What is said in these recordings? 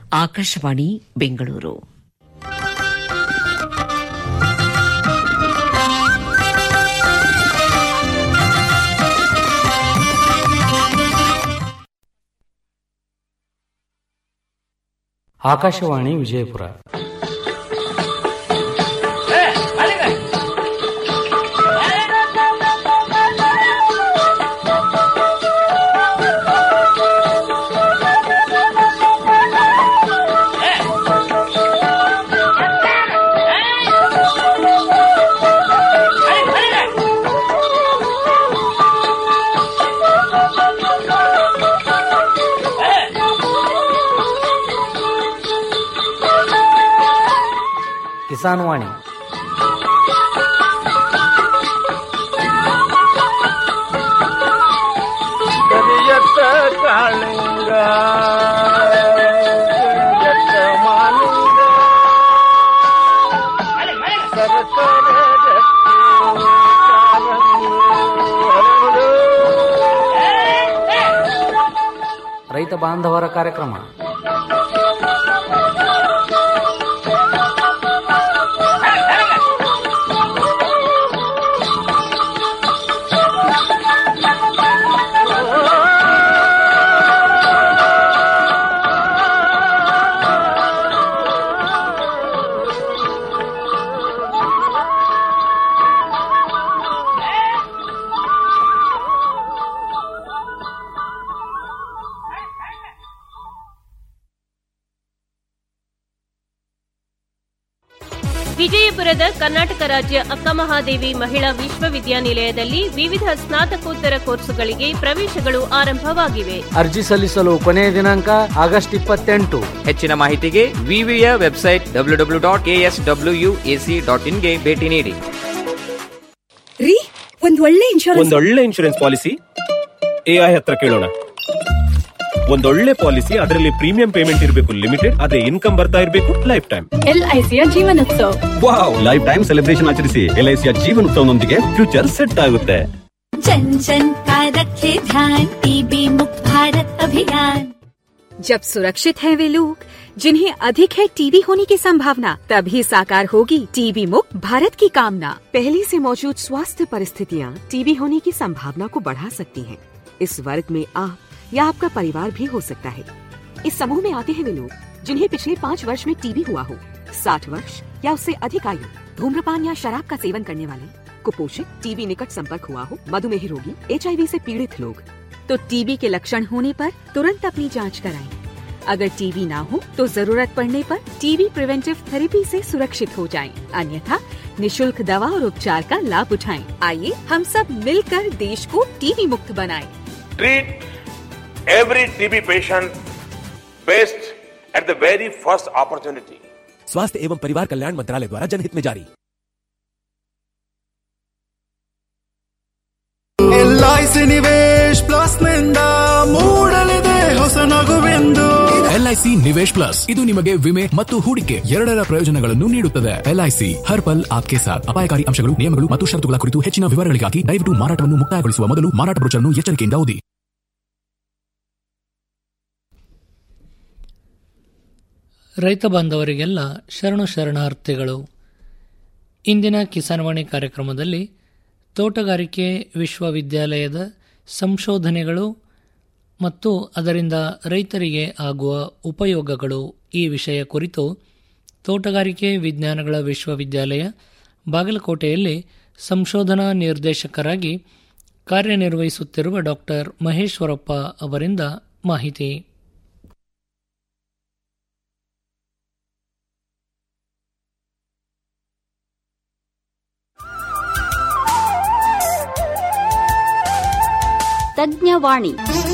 ಆಕಾಶವಾಣಿ ಬೆಂಗಳೂರು ಆಕಾಶವಾಣಿ ವಿಜಯಪುರ ಕಿಸಾನ್ ವಾಣಿ ಕರಿಯತ್ತ ಕಾಳಿಂಗ ಕರಿಯತ್ತ ಮಾಲಿಂಗ ಸರಸರ ರಕ್ತಿ ಕಾಲಂಗಿ ಹರಡು. ರೈತ ಬಾಂಧವರ ಕಾರ್ಯಕ್ರಮ ವಿಜಯಪುರದ ಕರ್ನಾಟಕ ರಾಜ್ಯ ಅಕ್ಕಮಹಾದೇವಿ ಮಹಿಳಾ ವಿಶ್ವವಿದ್ಯಾನಿಲಯದಲ್ಲಿ ವಿವಿಧ ಸ್ನಾತಕೋತ್ತರ ಕೋರ್ಸುಗಳಿಗೆ ಪ್ರವೇಶಗಳು ಆರಂಭವಾಗಿವೆ ಅರ್ಜಿ ಸಲ್ಲಿಸಲು ಕೊನೆಯ ದಿನಾಂಕ ಆಗಸ್ಟ್ ಇಪ್ಪತ್ತೆಂಟು ಹೆಚ್ಚಿನ ಮಾಹಿತಿಗೆ ವಿವಿಯ website W W dot S W AC dot ಇನ್ಗೆ ಭೇಟಿ ನೀಡಿ ರೀ ಒಂದ್ ಒಳ್ಳೆ ಇನ್ಶೂರೆನ್ಸ್ ಒಂದೊಳ್ಳೆ ಇನ್ಶೂರೆನ್ಸ್ ಪಾಲಿಸಿ ಎಐ ಹತ್ರ ಕೇಳೋಣ ಒಂದೊಳ್ಳೆ ಪಾಲಿಸಿ ಅದರಲ್ಲಿ ಪ್ರೀಮಿಯಂ ಪೇಮೆಂಟ್ ಇರಬೇಕು ಲಿಮಿಟೆಡ್ ಅದೇ ಇನ್ಕಮ್ ಬರ್ತಾ ಇರಬೇಕು ಲೈಫ್ ಟೈಮ್ ಎಲ್ಐಸಿಯ Jeevanotsav wow lifetime celebration ಆಚರಿಸಿ ಎಲ್ಐಸಿಯ ಜೀವನೋತ್ಸವನೊಂದಿಗೆ ಫ್ಯೂಚರ್ ಸೆಟ್ ಆಗುತ್ತೆ जन जन का रखे ध्यान टीबी मुक्त भारत अभियान जब सुरक्षित हैं वे लोग जिन्हें अधिक है टीबी होने की संभावना तभी साकार होगी टीबी मुक्त भारत की कामना पहले से मौजूद स्वास्थ्य परिस्थितियाँ टीबी होने की संभावना को बढ़ा सकती हैं। इस वर्ग में आप या आपका परिवार भी हो सकता है इस समूह में आते हैं वे लोग जिन्हें पिछले पाँच वर्ष में टीबी हुआ हो साठ वर्ष या उससे अधिक आयु धूम्रपान या शराब का सेवन करने वाले कुपोषित टीबी निकट संपर्क हुआ हो मधुमेह रोगी एच से पीड़ित लोग तो टीबी के लक्षण होने पर तुरंत अपनी जांच कराएं। अगर टीबी ना हो तो जरूरत पड़ने पर टीबी प्रिवेंटिव थेरेपी से सुरक्षित हो जाएं। अन्यथा निशुल्क दवा और उपचार का लाभ उठाएं। आइए हम सब मिलकर देश को टीबी मुक्त बनाएं। treat every TB patient best at the very first opportunity. स्वास्थ्य एवं परिवार कल्याण मंत्रालय द्वारा जनहित में जारी ಎಲ್ಐಸಿ ನಿವೇಶ್ ಪ್ಲಸ್ ನಿಂದ ಮೂಡಲಿದೆ ಹೊಸ ನಗುವೆಂದು ಎಲ್ಐಸಿ ನಿವೇಶ್ ಪ್ಲಸ್ ಇದು ನಿಮಗೆ ವಿಮೆ ಮತ್ತು ಹೂಡಿಕೆ ಎರಡರ ಪ್ರಯೋಜನಗಳನ್ನು ನೀಡುತ್ತದೆ ಎಲ್ಐಸಿ ಹರ್ ಪಲ್ ಆಪ್ಕೆ ಸಾಥ್ ಅಪಾಯಕಾರಿ ಅಂಶಗಳು ನಿಯಮಗಳು ಮತ್ತು ಷರತ್ತುಗಳ ಕುರಿತು ಹೆಚ್ಚಿನ ವಿವರಗಳಿಗಾಗಿ ದಯವಿಟ್ಟು ಮಾರಾಟವನ್ನು ಮುಕ್ತಾಯಗೊಳಿಸುವ ಮೊದಲು ಮಾರಾಟ ಬ್ರೋಚರ್ನ್ನು ಎಚ್ಚರಿಕೆಯಿಂದ ಓದಿ ರೈತ ಬಾಂಧವರಿಗೆಲ್ಲ ಶರಣು ಶರಣಾರ್ಥಿಗಳು ಇಂದಿನ ಕಿಸಾನ್ವಾಣಿ ಕಾರ್ಯಕ್ರಮದಲ್ಲಿ ತೋಟಗಾರಿಕೆ ವಿಶ್ವವಿದ್ಯಾಲಯದ ಸಂಶೋಧನೆಗಳು ಮತ್ತು ಅದರಿಂದ ರೈತರಿಗೆ ಆಗುವ ಉಪಯೋಗಗಳು ಈ ವಿಷಯ ಕುರಿತು ತೋಟಗಾರಿಕೆ ವಿಜ್ಞಾನಗಳ ವಿಶ್ವವಿದ್ಯಾಲಯ ಬಾಗಲಕೋಟೆಯಲ್ಲಿ ಸಂಶೋಧನಾ ನಿರ್ದೇಶಕರಾಗಿ ಕಾರ್ಯನಿರ್ವಹಿಸುತ್ತಿರುವ ಡಾಕ್ಟರ್ ಮಹೇಶ್ವರಪ್ಪ ಅವರಿಂದ ಮಾಹಿತಿ ತಜ್ಞವಾಣಿ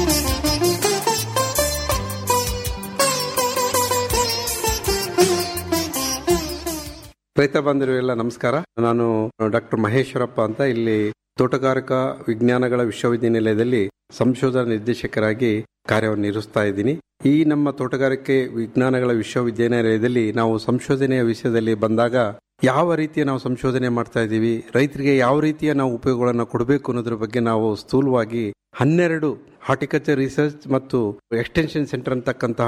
ರೈತ ಬಾಂಧವರಿಗೆಲ್ಲ ನಮಸ್ಕಾರ ನಾನು ಡಾಕ್ಟರ್ ಮಹೇಶ್ವರಪ್ಪ ಅಂತ ಇಲ್ಲಿ ತೋಟಗಾರಿಕಾ ವಿಜ್ಞಾನಗಳ ವಿಶ್ವವಿದ್ಯಾನಿಲಯದಲ್ಲಿ ಸಂಶೋಧನಾ ನಿರ್ದೇಶಕರಾಗಿ ಕಾರ್ಯವನ್ನು ನಿರ್ವಹಿಸ್ತಾ ಇದ್ದೀನಿ ಈ ನಮ್ಮ ತೋಟಗಾರಿಕೆ ವಿಜ್ಞಾನಗಳ ವಿಶ್ವವಿದ್ಯಾನಿಲಯದಲ್ಲಿ ನಾವು ಸಂಶೋಧನೆಯ ವಿಷಯದಲ್ಲಿ ಬಂದಾಗ ಯಾವ ರೀತಿಯ ನಾವು ಸಂಶೋಧನೆ ಮಾಡ್ತಾ ಇದ್ದೀವಿ ರೈತರಿಗೆ ಯಾವ ರೀತಿಯ ನಾವು ಉಪಯೋಗಗಳನ್ನು ಕೊಡಬೇಕು ಅನ್ನೋದ್ರ ಬಗ್ಗೆ ನಾವು ಸ್ಥೂಲವಾಗಿ ಹನ್ನೆರಡು ಹಾರ್ಟಿಕಲ್ಚರ್ ರಿಸರ್ಚ್ ಮತ್ತು ಎಕ್ಸ್ಟೆನ್ಷನ್ ಸೆಂಟರ್ ಅಂತಕ್ಕಂತಹ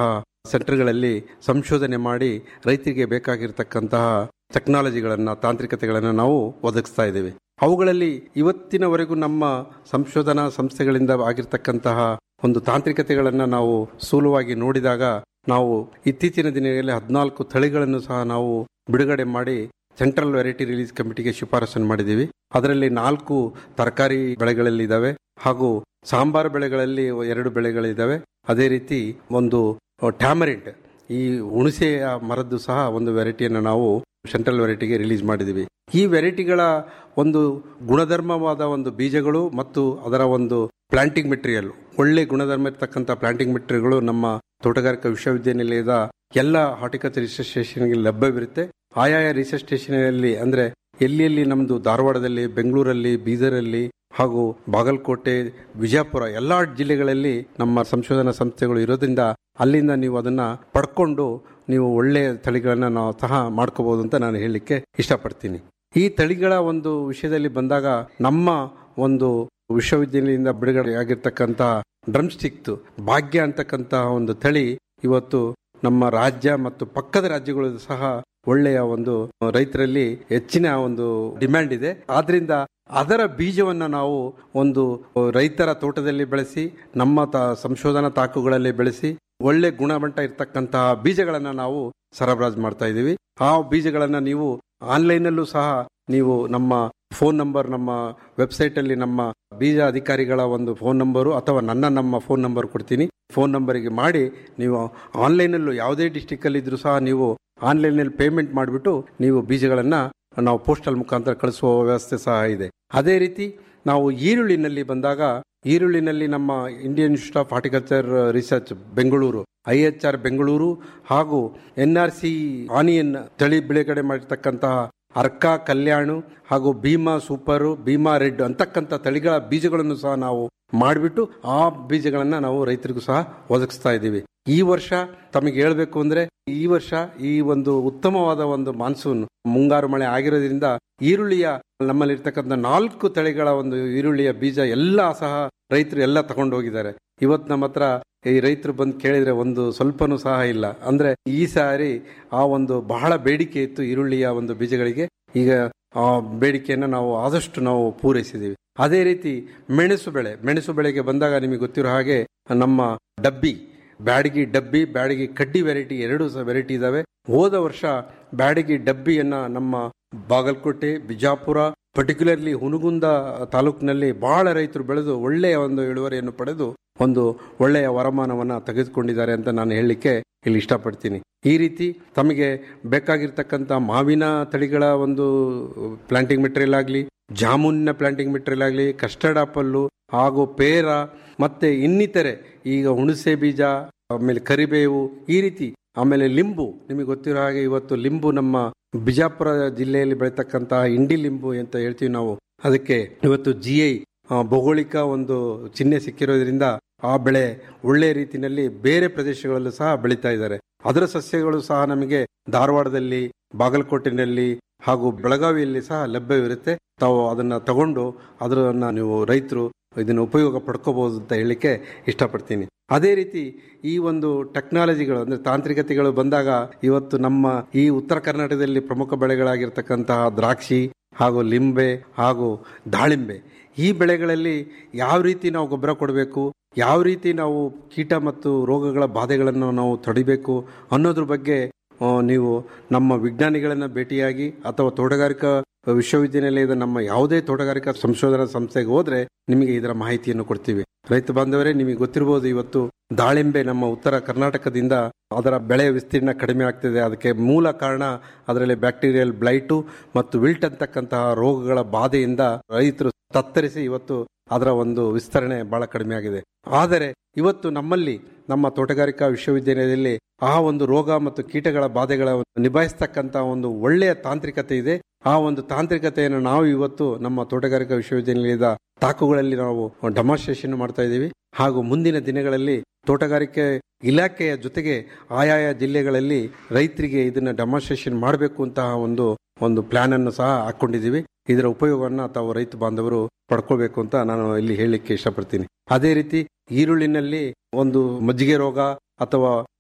ಸೆಂಟರ್ಗಳಲ್ಲಿ ಸಂಶೋಧನೆ ಮಾಡಿ ರೈತರಿಗೆ ಬೇಕಾಗಿರ್ತಕ್ಕಂತಹ ಟೆಕ್ನಾಲಜಿಗಳನ್ನು ತಾಂತ್ರಿಕತೆಗಳನ್ನು ನಾವು ಒದಗಿಸ್ತಾ ಇದ್ದೇವೆ ಅವುಗಳಲ್ಲಿ ಇವತ್ತಿನವರೆಗೂ ನಮ್ಮ ಸಂಶೋಧನಾ ಸಂಸ್ಥೆಗಳಿಂದ ಆಗಿರ್ತಕ್ಕಂತಹ ಒಂದು ತಾಂತ್ರಿಕತೆಗಳನ್ನು ನಾವು ಸ್ಥೂಲವಾಗಿ ನೋಡಿದಾಗ ನಾವು ಇತ್ತೀಚಿನ ದಿನಗಳಲ್ಲಿ ಹದಿನಾಲ್ಕು ತಳಿಗಳನ್ನು ಸಹ ನಾವು ಬಿಡುಗಡೆ ಮಾಡಿ ಸೆಂಟ್ರಲ್ ವೆರೈಟಿ ರಿಲೀಸ್ ಕಮಿಟಿಗೆ ಶಿಫಾರಸನ್ನು ಮಾಡಿದ್ದೀವಿ ಅದರಲ್ಲಿ ನಾಲ್ಕು ತರಕಾರಿ ಬೆಳೆಗಳಲ್ಲಿ ಇದಾವೆ ಹಾಗೂ ಸಾಂಬಾರು ಬೆಳೆಗಳಲ್ಲಿ ಎರಡು ಬೆಳೆಗಳಿದ್ದಾವೆ ಅದೇ ರೀತಿ ಒಂದು ಟ್ಯಾಮರಿಂಟ್ ಈ ಹುಣಸೆಯ ಮರದ್ದು ಸಹ ಒಂದು ವೆರೈಟಿಯನ್ನು ನಾವು ಸೆಂಟ್ರಲ್ ವೆರೈಟಿಗೆ ರಿಲೀಸ್ ಮಾಡಿದ್ದೀವಿ ಈ ವೆರೈಟಿಗಳ ಒಂದು ಗುಣಧರ್ಮವಾದ ಒಂದು ಬೀಜಗಳು ಮತ್ತು ಅದರ ಒಂದು ಪ್ಲಾಂಟಿಂಗ್ ಮೆಟೀರಿಯಲ್ ಒಳ್ಳೆ ಗುಣಧರ್ಮ ಇರ್ತಕ್ಕಂಥ ಪ್ಲಾಂಟಿಂಗ್ ಮೆಟೀರಿಯಲ್ಗಳು ನಮ್ಮ ತೋಟಗಾರಿಕಾ ವಿಶ್ವವಿದ್ಯಾನಿಲಯದ ಎಲ್ಲ ಹಾರ್ಟಿಕಲ್ಚರ್ ರಿಸರ್ಚ್ ಸ್ಟೇಷನ್ಗೆ ಲಭ್ಯವಿರುತ್ತೆ ಆಯಾಯ ರಿಸರ್ಚ್ ಸ್ಟೇಷನಲ್ಲಿ ಅಂದ್ರೆ ಎಲ್ಲಿ ಎಲ್ಲಿ ನಮ್ದು ಧಾರವಾಡದಲ್ಲಿ ಬೆಂಗಳೂರಲ್ಲಿ ಬೀದರಲ್ಲಿ ಹಾಗೂ ಬಾಗಲಕೋಟೆ ವಿಜಯಪುರ ಎಲ್ಲಾ ಜಿಲ್ಲೆಗಳಲ್ಲಿ ನಮ್ಮ ಸಂಶೋಧನಾ ಸಂಸ್ಥೆಗಳು ಇರೋದ್ರಿಂದ ಅಲ್ಲಿಂದ ನೀವು ಅದನ್ನ ಪಡ್ಕೊಂಡು ನೀವು ಒಳ್ಳೆಯ ತಳಿಗಳನ್ನ ನಾವು ಸಹ ಮಾಡ್ಕೋಬಹುದು ಅಂತ ನಾನು ಹೇಳಲಿಕ್ಕೆ ಇಷ್ಟಪಡ್ತೀನಿ ಈ ತಳಿಗಳ ಒಂದು ವಿಷಯದಲ್ಲಿ ಬಂದಾಗ ನಮ್ಮ ಒಂದು ವಿಶ್ವವಿದ್ಯಾಲಯದಿಂದ ಬಿಡುಗಡೆ ಆಗಿರ್ತಕ್ಕಂತಹ ಡ್ರಮ್ ಸ್ಟಿಕ್ ಭಾಗ್ಯ ಅಂತಕ್ಕಂತಹ ಒಂದು ತಳಿ ಇವತ್ತು ನಮ್ಮ ರಾಜ್ಯ ಮತ್ತು ಪಕ್ಕದ ರಾಜ್ಯಗಳು ಸಹ ಒಳ್ಳೆಯ ಒಂದು ರೈತರಲ್ಲಿ ಹೆಚ್ಚಿನ ಒಂದು ಡಿಮ್ಯಾಂಡ್ ಇದೆ ಆದ್ರಿಂದ ಅದರ ಬೀಜವನ್ನ ನಾವು ಒಂದು ರೈತರ ತೋಟದಲ್ಲಿ ಬೆಳೆಸಿ ನಮ್ಮ ತ ಸಂಶೋಧನಾ ತಾಕುಗಳಲ್ಲಿ ಬೆಳೆಸಿ ಒಳ್ಳೆ ಗುಣಮಟ್ಟ ಇರ್ತಕ್ಕಂತಹ ಬೀಜಗಳನ್ನ ನಾವು ಸರಬರಾಜು ಮಾಡ್ತಾ ಇದ್ದೀವಿ ಆ ಬೀಜಗಳನ್ನ ನೀವು ಆನ್ಲೈನಲ್ಲೂ ಸಹ ನೀವು ನಮ್ಮ ಫೋನ್ ನಂಬರ್ ನಮ್ಮ ವೆಬ್ಸೈಟ್ ಅಲ್ಲಿ ನಮ್ಮ ಬೀಜ ಅಧಿಕಾರಿಗಳ ಒಂದು ಫೋನ್ ನಂಬರು ಅಥವಾ ನನ್ನ ನಮ್ಮ ಫೋನ್ ನಂಬರ್ ಕೊಡ್ತೀನಿ ಫೋನ್ ನಂಬರಿಗೆ ಮಾಡಿ ನೀವು ಆನ್ಲೈನಲ್ಲೂ ಯಾವುದೇ ಡಿಸ್ಟಿಕ್ ಅಲ್ಲಿ ಇದ್ರೂ ಸಹ ನೀವು ಆನ್ಲೈನಲ್ಲಿ ಪೇಮೆಂಟ್ ಮಾಡಿಬಿಟ್ಟು ನೀವು ಬೀಜಗಳನ್ನ ನಾವು ಪೋಸ್ಟಲ್ ಮುಖಾಂತರ ಕಳಿಸುವ ವ್ಯವಸ್ಥೆ ಸಹ ಇದೆ ಅದೇ ರೀತಿ ನಾವು ಈರುಳ್ಳಿನಲ್ಲಿ ಬಂದಾಗ ಈರುಳ್ಳಿನಲ್ಲಿ ನಮ್ಮ Indian institute of horticulture research Bengaluru I H R Bengaluru ಹಾಗೂ ಎನ್ ಆರ್ ಸಿ ಆನಿಯನ್ ತಳಿ ಬಿಡುಗಡೆ ಮಾಡಿರ್ತಕ್ಕಂತಹ ಅರ್ಕ ಕಲ್ಯಾಣು ಹಾಗೂ ಭೀಮಾ ಸೂಪರು ಭೀಮಾ ರೆಡ್ ಅಂತಕ್ಕಂಥ ತಳಿಗಳ ಬೀಜಗಳನ್ನು ಸಹ ನಾವು ಮಾಡಿಬಿಟ್ಟು ಆ ಬೀಜಗಳನ್ನ ನಾವು ರೈತರಿಗೂ ಸಹ ಒದಗಿಸ್ತಾ ಇದ್ದೀವಿ ಈ ವರ್ಷ ತಮಗೆ ಹೇಳಬೇಕು ಅಂದ್ರೆ ಈ ವರ್ಷ ಈ ಒಂದು ಉತ್ತಮವಾದ ಒಂದು ಮಾನ್ಸೂನ್ ಮುಂಗಾರು ಮಳೆ ಆಗಿರೋದ್ರಿಂದ ಈರುಳ್ಳಿಯ ನಮ್ಮಲ್ಲಿರ್ತಕ್ಕಂಥ ನಾಲ್ಕು ತಳಿಗಳ ಒಂದು ಈರುಳ್ಳಿಯ ಬೀಜ ಎಲ್ಲ ಸಹ ರೈತರು ಎಲ್ಲ ತಗೊಂಡು ಹೋಗಿದ್ದಾರೆ ಇವತ್ತು ನಮ್ಮ ಹತ್ರ ಈ ರೈತರು ಬಂದು ಕೇಳಿದ್ರೆ ಒಂದು ಸ್ವಲ್ಪನೂ ಸಹ ಇಲ್ಲ ಅಂದ್ರೆ ಈ ಸಾರಿ ಆ ಒಂದು ಬಹಳ ಬೇಡಿಕೆ ಇತ್ತು ಈರುಳ್ಳಿಯ ಒಂದು ಬೀಜಗಳಿಗೆ ಈಗ ಆ ಬೇಡಿಕೆಯನ್ನು ನಾವು ಆದಷ್ಟು ನಾವು ಪೂರೈಸಿದ್ದೀವಿ ಅದೇ ರೀತಿ ಮೆಣಸು ಬೆಳೆ ಮೆಣಸು ಬೆಳೆಗೆ ಬಂದಾಗ ನಿಮಗೆ ಗೊತ್ತಿರೋ ಹಾಗೆ ನಮ್ಮ ಡಬ್ಬಿ ಬ್ಯಾಡಗಿ ಡಬ್ಬಿ ಬ್ಯಾಡಗಿ ಕಡ್ಡಿ ವೆರೈಟಿ ಎರಡು ಸಹ ವೆರೈಟಿ ಇದಾವೆ ಹೋದ ವರ್ಷ ಬ್ಯಾಡಗಿ ಡಬ್ಬಿಯನ್ನ ನಮ್ಮ ಬಾಗಲಕೋಟೆ ಬಿಜಾಪುರ ಪರ್ಟಿಕ್ಯುಲರ್ಲಿ ಹುನಗುಂದ ತಾಲೂಕಿನಲ್ಲಿ ಬಹಳ ರೈತರು ಬೆಳೆದು ಒಳ್ಳೆಯ ಒಂದು ಇಳುವರಿಯನ್ನು ಪಡೆದು ಒಂದು ಒಳ್ಳೆಯ ವರಮಾನವನ್ನ ತೆಗೆದುಕೊಂಡಿದ್ದಾರೆ ಅಂತ ನಾನು ಹೇಳಲಿಕ್ಕೆ ಇಲ್ಲಿ ಇಷ್ಟಪಡ್ತೀನಿ ಈ ರೀತಿ ತಮಗೆ ಬೇಕಾಗಿರ್ತಕ್ಕಂಥ ಮಾವಿನ ತಳಿಗಳ ಒಂದು ಪ್ಲಾಂಟಿಂಗ್ ಮೆಟೀರಿಯಲ್ ಆಗಲಿ ಜಾಮೂನಿನ ಪ್ಲಾಂಟಿಂಗ್ ಮೆಟೀರಿಯಲ್ ಆಗಲಿ ಕಸ್ಟರ್ಡ್ ಆಪಲ್ಲು ಹಾಗೂ ಪೇರ ಮತ್ತೆ ಇನ್ನಿತರೆ ಈಗ ಹುಣಸೆ ಬೀಜ ಆಮೇಲೆ ಕರಿಬೇವು ಈ ರೀತಿ ಆಮೇಲೆ ಲಿಂಬು ನಿಮಗೆ ಗೊತ್ತಿರೋ ಹಾಗೆ ಇವತ್ತು ಲಿಂಬು ನಮ್ಮ ಬಿಜಾಪುರ ಜಿಲ್ಲೆಯಲ್ಲಿ ಬೆಳೀತಕ್ಕಂತಹ ಇಂಡಿ ಲಿಂಬು ಅಂತ ಹೇಳ್ತೀವಿ ನಾವು ಅದಕ್ಕೆ ಇವತ್ತು ಜಿ ಐ ಭೌಗೋಳಿಕ ಒಂದು ಚಿಹ್ನೆ ಸಿಕ್ಕಿರೋದ್ರಿಂದ ಆ ಬೆಳೆ ಒಳ್ಳೆ ರೀತಿಯಲ್ಲಿ ಬೇರೆ ಪ್ರದೇಶಗಳಲ್ಲೂ ಸಹ ಬೆಳೀತಾ ಇದ್ದಾರೆ ಅದರ ಸಸ್ಯಗಳು ಸಹ ನಮಗೆ ಧಾರವಾಡದಲ್ಲಿ ಬಾಗಲಕೋಟೆನಲ್ಲಿ ಹಾಗೂ ಬೆಳಗಾವಿಯಲ್ಲಿ ಸಹ ಲಭ್ಯವಿರುತ್ತೆ ತಾವು ಅದನ್ನ ತಗೊಂಡು ಅದನ್ನ ನೀವು ರೈತರು ಇದನ್ನ ಉಪಯೋಗ ಪಡ್ಕೋಬಹುದು ಅಂತ ಹೇಳಲಿಕ್ಕೆ ಇಷ್ಟಪಡ್ತೀನಿ ಅದೇ ರೀತಿ ಈ ಒಂದು ಟೆಕ್ನಾಲಜಿಗಳು ಅಂದ್ರೆ ತಾಂತ್ರಿಕತೆಗಳು ಬಂದಾಗ ಇವತ್ತು ನಮ್ಮ ಈ ಉತ್ತರ ಕರ್ನಾಟಕದಲ್ಲಿ ಪ್ರಮುಖ ಬೆಳೆಗಳಾಗಿರ್ತಕ್ಕಂತಹ ದ್ರಾಕ್ಷಿ ಹಾಗೂ ಲಿಂಬೆ ಹಾಗೂ ದಾಳಿಂಬೆ ಈ ಬೆಳೆಗಳಲ್ಲಿ ಯಾವ ರೀತಿ ನಾವು ಗೊಬ್ಬರ ಕೊಡಬೇಕು ಯಾವ ರೀತಿ ನಾವು ಕೀಟ ಮತ್ತು ರೋಗಗಳ ಬಾಧೆಗಳನ್ನು ನಾವು ತಡಿಬೇಕು ಅನ್ನೋದ್ರ ಬಗ್ಗೆ ನೀವು ನಮ್ಮ ವಿಜ್ಞಾನಿಗಳನ್ನ ಭೇಟಿಯಾಗಿ ಅಥವಾ ತೋಟಗಾರಿಕಾ ವಿಶ್ವವಿದ್ಯಾನಿಲಯದ ನಮ್ಮ ಯಾವುದೇ ತೋಟಗಾರಿಕಾ ಸಂಶೋಧನಾ ಸಂಸ್ಥೆಗೆ ಹೋದ್ರೆ ನಿಮಗೆ ಇದರ ಮಾಹಿತಿಯನ್ನು ಕೊಡ್ತೀವಿ ರೈತ ಬಾಂಧವರೇ ನಿಮಗೆ ಗೊತ್ತಿರಬಹುದು ಇವತ್ತು ದಾಳಿಂಬೆ ನಮ್ಮ ಉತ್ತರ ಕರ್ನಾಟಕದಿಂದ ಅದರ ಬೆಳೆ ವಿಸ್ತೀರ್ಣ ಕಡಿಮೆ ಆಗ್ತಿದೆ ಅದಕ್ಕೆ ಮೂಲ ಕಾರಣ ಅದರಲ್ಲಿ ಬ್ಯಾಕ್ಟೀರಿಯಲ್ ಬ್ಲೈಟು ಮತ್ತು ವಿಲ್ಟ್ ಅಂತಕ್ಕಂತಹ ರೋಗಗಳ ಬಾಧೆಯಿಂದ ರೈತರು ತತ್ತರಿಸಿ ಇವತ್ತು ಅದರ ಒಂದು ವಿಸ್ತರಣೆ ಬಹಳ ಕಡಿಮೆ ಆಗಿದೆ ಆದರೆ ಇವತ್ತು ನಮ್ಮಲ್ಲಿ ನಮ್ಮ ತೋಟಗಾರಿಕಾ ವಿಶ್ವವಿದ್ಯಾಲಯದಲ್ಲಿ ಆ ಒಂದು ರೋಗ ಮತ್ತು ಕೀಟಗಳ ಬಾಧೆಗಳ ನಿಭಾಯಿಸ್ತಕ್ಕಂತ ಒಂದು ಒಳ್ಳೆಯ ತಾಂತ್ರಿಕತೆ ಇದೆ ಆ ಒಂದು ತಾಂತ್ರಿಕತೆಯನ್ನು ನಾವು ಇವತ್ತು ನಮ್ಮ ತೋಟಗಾರಿಕಾ ವಿಶ್ವವಿದ್ಯಾನಿಲಯದ ತಾಕುಗಳಲ್ಲಿ ನಾವು ಡೆಮಾನ್ಸ್ಟ್ರೇಷನ್ ಮಾಡ್ತಾ ಇದ್ದೀವಿ ಹಾಗೂ ಮುಂದಿನ ದಿನಗಳಲ್ಲಿ ತೋಟಗಾರಿಕೆ ಇಲಾಖೆಯ ಜೊತೆಗೆ ಆಯಾಯ ಜಿಲ್ಲೆಗಳಲ್ಲಿ ರೈತರಿಗೆ ಇದನ್ನ ಡೆಮಾನ್ಸ್ಟ್ರೇಷನ್ ಮಾಡಬೇಕು ಅಂತಹ ಒಂದು ಒಂದು ಪ್ಲಾನ್ ಅನ್ನು ಸಹ ಹಾಕೊಂಡಿದ್ದೀವಿ ಇದರ ಉಪಯೋಗವನ್ನ ತಾವು ರೈತ ಬಾಂಧವರು ಪಡ್ಕೋಬೇಕು ಅಂತ ನಾನು ಇಲ್ಲಿ ಹೇಳಲಿಕ್ಕೆ ಇಷ್ಟಪಡ್ತೀನಿ ಅದೇ ರೀತಿ ಈರುಳ್ಳಿನಲ್ಲಿ ಒಂದು ಮಜ್ಜಿಗೆ ರೋಗ ಅಥವಾ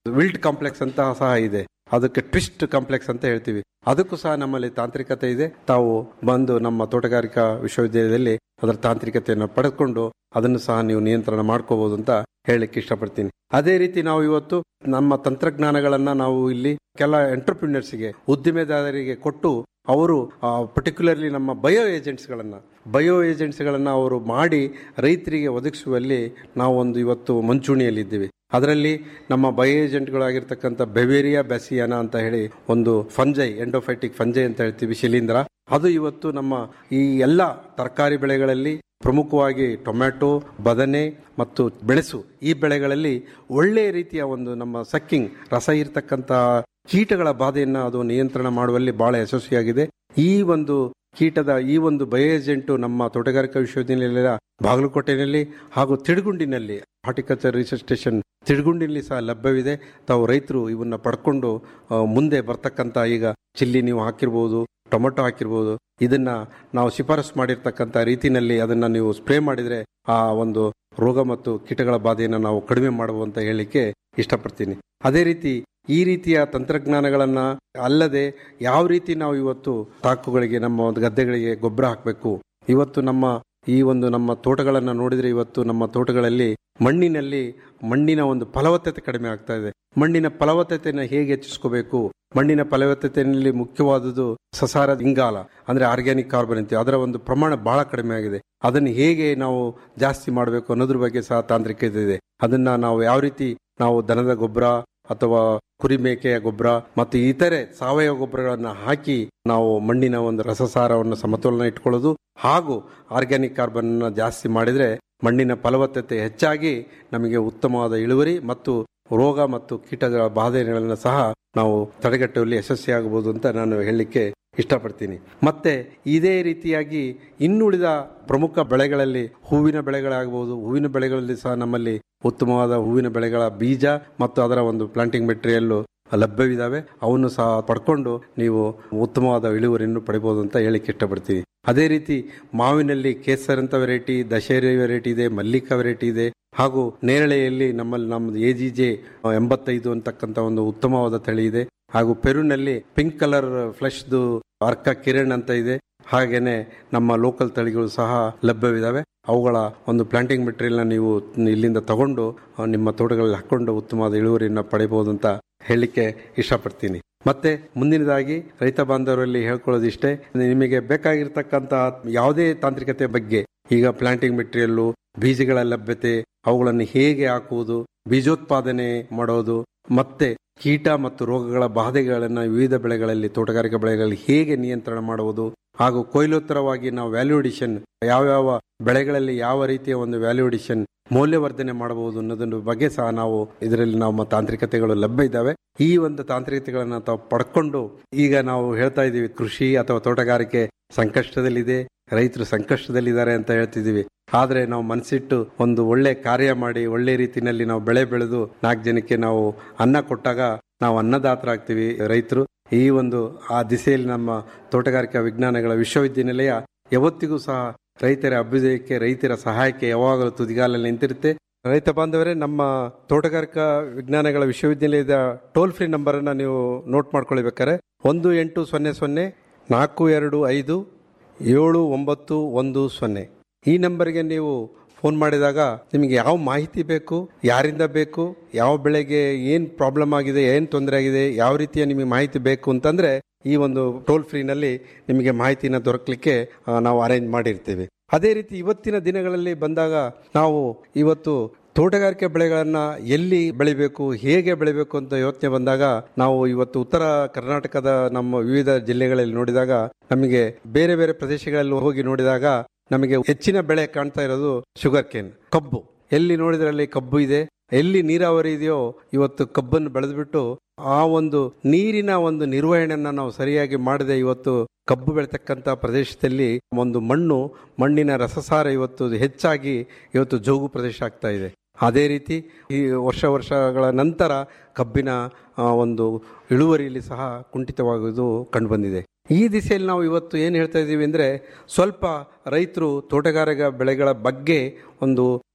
ವಿಲ್ಟ್ ಕಾಂಪ್ಲೆಕ್ಸ್ ಅಂತ ಸಹ ಇದೆ ಅದಕ್ಕೆ ಟ್ವಿಸ್ಟ್ ಕಾಂಪ್ಲೆಕ್ಸ್ ಅಂತ ಹೇಳ್ತೀವಿ ಅದಕ್ಕೂ ಸಹ ನಮ್ಮಲ್ಲಿ ತಾಂತ್ರಿಕತೆ ಇದೆ ತಾವು ಬಂದು ನಮ್ಮ ತೋಟಗಾರಿಕಾ ವಿಶ್ವವಿದ್ಯಾಲಯದಲ್ಲಿ ಅದರ ತಾಂತ್ರಿಕತೆಯನ್ನು ಪಡೆದುಕೊಂಡು ಅದನ್ನು ಸಹ ನೀವು ನಿಯಂತ್ರಣ ಮಾಡ್ಕೋಬಹುದು ಅಂತ ಹೇಳಲಿಕ್ಕೆ ಇಷ್ಟಪಡ್ತೀನಿ ಅದೇ ರೀತಿ ನಾವು ಇವತ್ತು ನಮ್ಮ ತಂತ್ರಜ್ಞಾನಗಳನ್ನ ನಾವು ಇಲ್ಲಿ ಕೆಲ ಎಂಟರ್ಪ್ರಿನರ್ಸ್ಗೆ ಉದ್ದಿಮೆದಾರರಿಗೆ ಕೊಟ್ಟು ಅವರು ಪರ್ಟಿಕ್ಯುಲರ್ಲಿ ನಮ್ಮ ಬಯೋ ಏಜೆಂಟ್ಸ್ಗಳನ್ನ ಬಯೋ ಏಜೆಂಟ್ಸ್ಗಳನ್ನ ಅವರು ಮಾಡಿ ರೈತರಿಗೆ ಒದಗಿಸುವಲ್ಲಿ ನಾವು ಒಂದು ಇವತ್ತು ಮುಂಚೂಣಿಯಲ್ಲಿದ್ದೀವಿ ಅದರಲ್ಲಿ ನಮ್ಮ ಬಯೋ ಏಜೆಂಟ್ಗಳಾಗಿರ್ತಕ್ಕಂಥ ಬೆವೇರಿಯಾ ಬ್ಯಾಸಿಯಾನ ಅಂತ ಹೇಳಿ ಒಂದು ಫಂಜೈ ಎಂಡೋಫೈಟಿಕ್ ಫಂಜೈ ಅಂತ ಹೇಳ್ತೀವಿ ಶಿಲೀಂಧ್ರ ಅದು ಇವತ್ತು ನಮ್ಮ ಈ ಎಲ್ಲ ತರಕಾರಿ ಬೆಳೆಗಳಲ್ಲಿ ಪ್ರಮುಖವಾಗಿ ಟೊಮ್ಯಾಟೊ ಬದನೆ ಮತ್ತು ಬೆಳೆಸು ಈ ಬೆಳೆಗಳಲ್ಲಿ ಒಳ್ಳೆಯ ರೀತಿಯ ಒಂದು ನಮ್ಮ ಸಕ್ಕಿಂಗ್ ರಸ ಇರ್ತಕ್ಕಂಥ ಕೀಟಗಳ ಬಾಧೆಯನ್ನು ಅದು ನಿಯಂತ್ರಣ ಮಾಡುವಲ್ಲಿ ಬಹಳ ಯಶಸ್ವಿಯಾಗಿದೆ ಈ ಒಂದು ಕೀಟದ ಈ ಒಂದು ಬಯೋ ಏಜೆಂಟು ನಮ್ಮ ತೋಟಗಾರಿಕಾ ವಿಶ್ವವಿದ್ಯಾನಿಲಯ ಬಾಗಲಕೋಟೆಯಲ್ಲಿ ಹಾಗೂ ತಿಡುಗುಂಡಿನಲ್ಲಿ ಹಾರ್ಟಿಕಲ್ಚರ್ ರಿಸರ್ಚ್ ಸ್ಟೇಷನ್ ತಿಡುಗುಂಡಿನಲ್ಲಿ ಸಹ ಲಭ್ಯವಿದೆ ತಾವು ರೈತರು ಇವನ್ನ ಪಡ್ಕೊಂಡು ಆ, ಮುಂದೆ ಬರ್ತಕ್ಕಂಥ ಈಗ ಚಿಲ್ಲಿ ನೀವು ಹಾಕಿರ್ಬೋದು ಟೊಮೆಟೊ ಹಾಕಿರ್ಬೋದು ಇದನ್ನ ನಾವು ಶಿಫಾರಸು ಮಾಡಿರ್ತಕ್ಕಂಥ ರೀತಿನಲ್ಲಿ ಅದನ್ನ ನೀವು ಸ್ಪ್ರೇ ಮಾಡಿದ್ರೆ ಆ ಒಂದು ರೋಗ ಮತ್ತು ಕೀಟಗಳ ಬಾಧೆಯನ್ನು ನಾವು ಕಡಿಮೆ ಮಾಡುವ ಅಂತ ಹೇಳಲಿಕ್ಕೆ ಇಷ್ಟಪಡ್ತೀನಿ ಅದೇ ರೀತಿ ಈ ರೀತಿಯ ತಂತ್ರಜ್ಞಾನಗಳನ್ನ ಅಲ್ಲದೆ ಯಾವ ರೀತಿ ನಾವು ಇವತ್ತು ತಾಕುಗಳಿಗೆ ನಮ್ಮ ಒಂದು ಗದ್ದೆಗಳಿಗೆ ಗೊಬ್ಬರ ಹಾಕಬೇಕು ಇವತ್ತು ನಮ್ಮ ಈ ಒಂದು ನಮ್ಮ ತೋಟಗಳನ್ನ ನೋಡಿದ್ರೆ ಇವತ್ತು ನಮ್ಮ ತೋಟಗಳಲ್ಲಿ ಮಣ್ಣಿನಲ್ಲಿ ಮಣ್ಣಿನ ಒಂದು ಫಲವತ್ತತೆ ಕಡಿಮೆ ಆಗ್ತಾ ಇದೆ ಮಣ್ಣಿನ ಫಲವತ್ತತೆಯನ್ನು ಹೇಗೆ ಹೆಚ್ಚಿಸ್ಕೋಬೇಕು ಮಣ್ಣಿನ ಫಲವತ್ತತೆಯಲ್ಲಿ ಮುಖ್ಯವಾದುದು ಸಸಾರ ಇಂಗಾಲ ಅಂದ್ರೆ ಆರ್ಗ್ಯಾನಿಕ್ ಕಾರ್ಬನ್ ಅಂತೀವಿ ಅದರ ಒಂದು ಪ್ರಮಾಣ ಬಹಳ ಕಡಿಮೆ ಆಗಿದೆ ಅದನ್ನು ಹೇಗೆ ನಾವು ಜಾಸ್ತಿ ಮಾಡಬೇಕು ಅನ್ನೋದ್ರ ಬಗ್ಗೆ ಸಹ ತಾಂತ್ರಿಕತೆ ಇದೆ ಅದನ್ನ ನಾವು ಯಾವ ರೀತಿ ನಾವು ದನದ ಗೊಬ್ಬರ ಅಥವಾ ಕುರಿ ಮೇಕೆಯ ಗೊಬ್ಬರ ಮತ್ತು ಇತರೆ ಸಾವಯವ ಗೊಬ್ಬರಗಳನ್ನ ಹಾಕಿ ನಾವು ಮಣ್ಣಿನ ಒಂದು ರಸಸಾರವನ್ನು ಸಮತೋಲನ ಇಟ್ಕೊಳ್ಳೋದು ಹಾಗೂ ಆರ್ಗ್ಯಾನಿಕ್ ಕಾರ್ಬನ್ ಜಾಸ್ತಿ ಮಾಡಿದ್ರೆ ಮಣ್ಣಿನ ಫಲವತ್ತತೆ ಹೆಚ್ಚಾಗಿ ನಮಗೆ ಉತ್ತಮವಾದ ಇಳುವರಿ ಮತ್ತು ರೋಗ ಮತ್ತು ಕೀಟಗಳ ಬಾಧೆಗಳನ್ನು ಸಹ ನಾವು ತಡೆಗಟ್ಟುವಲ್ಲಿ ಯಶಸ್ವಿಯಾಗಬಹುದು ಅಂತ ನಾನು ಹೇಳಲಿಕ್ಕೆ ಇಷ್ಟಪಡ್ತೀನಿ ಮತ್ತೆ ಇದೇ ರೀತಿಯಾಗಿ ಇನ್ನುಳಿದ ಪ್ರಮುಖ ಬೆಳೆಗಳಲ್ಲಿ ಹೂವಿನ ಬೆಳೆಗಳಾಗಬಹುದು ಹೂವಿನ ಬೆಳೆಗಳಲ್ಲಿ ಸಹ ನಮ್ಮಲ್ಲಿ ಉತ್ತಮವಾದ ಹೂವಿನ ಬೆಳೆಗಳ ಬೀಜ ಮತ್ತು ಅದರ ಒಂದು ಪ್ಲಾಂಟಿಂಗ್ ಮೆಟೀರಿಯಲ್ ಲಭ್ಯವಿದ್ದಾವೆ ಅವನ್ನು ಸಹ ಪಡ್ಕೊಂಡು ನೀವು ಉತ್ತಮವಾದ ಇಳುವರಿಯನ್ನು ಪಡಿಬಹುದು ಅಂತ ಹೇಳಿಕ್ಕೆ ಇಷ್ಟಪಡ್ತೀನಿ ಅದೇ ರೀತಿ ಮಾವಿನಲ್ಲಿ ಕೇಸರ್ ಅಂತ ವೆರೈಟಿ ದಶೇರಿ ವೆರೈಟಿ ಇದೆ ಮಲ್ಲಿಕಾ ವೆರೈಟಿ ಇದೆ ಹಾಗೂ ನೇರಳೆಯಲ್ಲಿ ನಮ್ಮಲ್ಲಿ ನಮ್ಮದು ಎ ಜಿ ಜೆ ಎಂಬತ್ತೈದು ಅಂತಕ್ಕಂಥ ಒಂದು ಉತ್ತಮವಾದ ತಳಿ ಇದೆ ಹಾಗೂ ಪೆರುನಲ್ಲಿ ಪಿಂಕ್ ಕಲರ್ ಫ್ಲೆಶ್ದು ಅರ್ಕ ಕಿರಣ್ ಅಂತ ಇದೆ ಹಾಗೇನೆ ನಮ್ಮ ಲೋಕಲ್ ತಳಿಗಳು ಸಹ ಲಭ್ಯವಿದ್ದಾವೆ ಅವುಗಳ ಒಂದು ಪ್ಲಾಂಟಿಂಗ್ ಮೆಟೀರಿಯಲ್ನ ನೀವು ಇಲ್ಲಿಂದ ತಗೊಂಡು ಆ, ನಿಮ್ಮ ತೋಟಗಳಲ್ಲಿ ಹಾಕೊಂಡು ಉತ್ತಮವಾದ ಇಳುವರಿಯನ್ನು ಪಡೆಯಬಹುದು ಅಂತ ಹೇಳಲಿಕ್ಕೆ ಇಷ್ಟಪಡ್ತೀನಿ ಮತ್ತೆ ಮುಂದಿನದಾಗಿ ರೈತ ಬಾಂಧವರಲ್ಲಿ ಹೇಳ್ಕೊಳ್ಳೋದಿಷ್ಟೇ ನಿಮಗೆ ಬೇಕಾಗಿರ್ತಕ್ಕಂಥ ಯಾವುದೇ ತಾಂತ್ರಿಕತೆ ಬಗ್ಗೆ ಈಗ ಪ್ಲಾಂಟಿಂಗ್ ಮೆಟೀರಿಯಲ್ಲು ಬೀಜಗಳ ಲಭ್ಯತೆ ಅವುಗಳನ್ನು ಹೇಗೆ ಹಾಕುವುದು ಬೀಜೋತ್ಪಾದನೆ ಮಾಡೋದು ಮತ್ತೆ ಕೀಟ ಮತ್ತು ರೋಗಗಳ ಬಾಧೆಗಳನ್ನು ವಿವಿಧ ಬೆಳೆಗಳಲ್ಲಿ ತೋಟಗಾರಿಕಾ ಬೆಳೆಗಳಲ್ಲಿ ಹೇಗೆ ನಿಯಂತ್ರಣ ಮಾಡುವುದು ಹಾಗೂ ಕೊಯ್ಲೋತ್ತರವಾಗಿ ನಾವು ವ್ಯಾಲ್ಯೂಡಿಷನ್ ಯಾವ್ಯಾವ ಬೆಳೆಗಳಲ್ಲಿ ಯಾವ ರೀತಿಯ ಒಂದು ವ್ಯಾಲ್ಯೂಡಿಷನ್ ಮೌಲ್ಯವರ್ಧನೆ ಮಾಡಬಹುದು ಅನ್ನೋದ್ರ ಬಗ್ಗೆ ಸಹ ನಾವು ಇದರಲ್ಲಿ ನಮ್ಮ ತಾಂತ್ರಿಕತೆಗಳು ಲಭ್ಯ ಇದ್ದಾವೆ ಈ ಒಂದು ತಾಂತ್ರಿಕತೆಗಳನ್ನ ತಾವು ಪಡ್ಕೊಂಡು ಈಗ ನಾವು ಹೇಳ್ತಾ ಇದ್ದೀವಿ ಕೃಷಿ ಅಥವಾ ತೋಟಗಾರಿಕೆ ಸಂಕಷ್ಟದಲ್ಲಿದೆ ರೈತರು ಸಂಕಷ್ಟದಲ್ಲಿದ್ದಾರೆ ಅಂತ ಹೇಳ್ತಿದೀವಿ ಆದ್ರೆ ನಾವು ಮನಸ್ಸಿಟ್ಟು ಒಂದು ಒಳ್ಳೆ ಕಾರ್ಯ ಮಾಡಿ ಒಳ್ಳೆ ರೀತಿಯಲ್ಲಿ ನಾವು ಬೆಳೆ ಬೆಳೆದು ನಾಲ್ಕು ಜನಕ್ಕೆ ನಾವು ಅನ್ನ ಕೊಟ್ಟಾಗ ನಾವು ಅನ್ನದಾತರಾಗ್ತೀವಿ ರೈತರು ಈ ಒಂದು ಆ ದಿಸೆಯಲ್ಲಿ ನಮ್ಮ ತೋಟಗಾರಿಕಾ ವಿಜ್ಞಾನಗಳ ವಿಶ್ವವಿದ್ಯಾನಿಲಯ ಯಾವತ್ತಿಗೂ ಸಹ ರೈತರ ಅಭ್ಯುದಯಕ್ಕೆ ರೈತರ ಸಹಾಯಕ್ಕೆ ಯಾವಾಗಲೂ ತುದಿಗಾಲಲ್ಲಿ ನಿಂತಿರುತ್ತೆ ರೈತ ಬಾಂಧವರೇ ನಮ್ಮ ತೋಟಗಾರಿಕಾ ವಿಜ್ಞಾನಗಳ ವಿಶ್ವವಿದ್ಯಾನಿಲಯದ ಟೋಲ್ ಫ್ರೀ ನಂಬರ್ ಅನ್ನ ನೀವು ನೋಟ್ ಮಾಡ್ಕೊಳ್ಬೇಕಾರೆ ಒಂದು ಎಂಟು ಸೊನ್ನೆ ಸೊನ್ನೆ ನಾಲ್ಕು ಎರಡು ಐದು ಏಳು ಒಂಬತ್ತು ಒಂದು ಸೊನ್ನೆ ಈ ನಂಬರ್ಗೆ ನೀವು ಫೋನ್ ಮಾಡಿದಾಗ ನಿಮಗೆ ಯಾವ ಮಾಹಿತಿ ಬೇಕು ಯಾರಿಂದ ಬೇಕು ಯಾವ ಬೆಳೆಗೆ ಏನು ಪ್ರಾಬ್ಲಮ್ ಆಗಿದೆ ಏನು ತೊಂದರೆ ಆಗಿದೆ ಯಾವ ರೀತಿಯ ನಿಮಗೆ ಮಾಹಿತಿ ಬೇಕು ಅಂತಂದ್ರೆ ಈ ಒಂದು ಟೋಲ್ ಫ್ರೀನಲ್ಲಿ ನಿಮಗೆ ಮಾಹಿತಿನ ದೊರಕಲಿಕ್ಕೆ ಆ, ನಾವು ಅರೇಂಜ್ ಮಾಡಿರ್ತೀವಿ ಅದೇ ರೀತಿ ಇವತ್ತಿನ ದಿನಗಳಲ್ಲಿ ಬಂದಾಗ ನಾವು ಇವತ್ತು ತೋಟಗಾರಿಕೆ ಬೆಳೆಗಳನ್ನ ಎಲ್ಲಿ ಬೆಳಿಬೇಕು ಹೇಗೆ ಬೆಳಿಬೇಕು ಅಂತ ಯೋಚನೆ ಬಂದಾಗ ನಾವು ಇವತ್ತು ಉತ್ತರ ಕರ್ನಾಟಕದ ನಮ್ಮ ವಿವಿಧ ಜಿಲ್ಲೆಗಳಲ್ಲಿ ನೋಡಿದಾಗ ನಮಗೆ ಬೇರೆ ಬೇರೆ ಪ್ರದೇಶಗಳಲ್ಲಿ ಹೋಗಿ ನೋಡಿದಾಗ ನಮಗೆ ಹೆಚ್ಚಿನ ಬೆಳೆ ಕಾಣ್ತಾ ಇರೋದು ಶುಗರ್ ಕೇನ್ ಕಬ್ಬು ಎಲ್ಲಿ ನೋಡಿದ್ರಲ್ಲಿ ಕಬ್ಬು ಇದೆ ಎಲ್ಲಿ ನೀರಾವರಿ ಇದೆಯೋ ಇವತ್ತು ಕಬ್ಬನ್ನು ಬೆಳೆದ್ಬಿಟ್ಟು ಆ ಒಂದು ನೀರಿನ ಒಂದು ನಿರ್ವಹಣೆಯನ್ನ ನಾವು ಸರಿಯಾಗಿ ಮಾಡದೆ ಇವತ್ತು ಕಬ್ಬು ಬೆಳೆತಕ್ಕಂತ ಪ್ರದೇಶದಲ್ಲಿ ಒಂದು ಮಣ್ಣು ಮಣ್ಣಿನ ರಸಸಾರ ಇವತ್ತು ಹೆಚ್ಚಾಗಿ ಇವತ್ತು ಜೋಗು ಪ್ರದೇಶ ಆಗ್ತಾ ಇದೆ ಅದೇ ರೀತಿ ಈ ವರ್ಷ ವರ್ಷಗಳ ನಂತರ ಕಬ್ಬಿನ ಆ, ಒಂದು ಇಳುವರಿಯಲ್ಲಿ ಸಹ ಕುಂಠಿತವಾಗುವುದು ಕಂಡುಬಂದಿದೆ ಈ ದಿಸೆಯಲ್ಲಿ ನಾವು ಇವತ್ತು ಏನು ಹೇಳ್ತಾ ಇದ್ದೀವಿ ಅಂದರೆ ಸ್ವಲ್ಪ ರೈತರು ತೋಟಗಾರಿಕಾ ಬೆಳೆಗಳ ಬಗ್ಗೆ ಒಂದು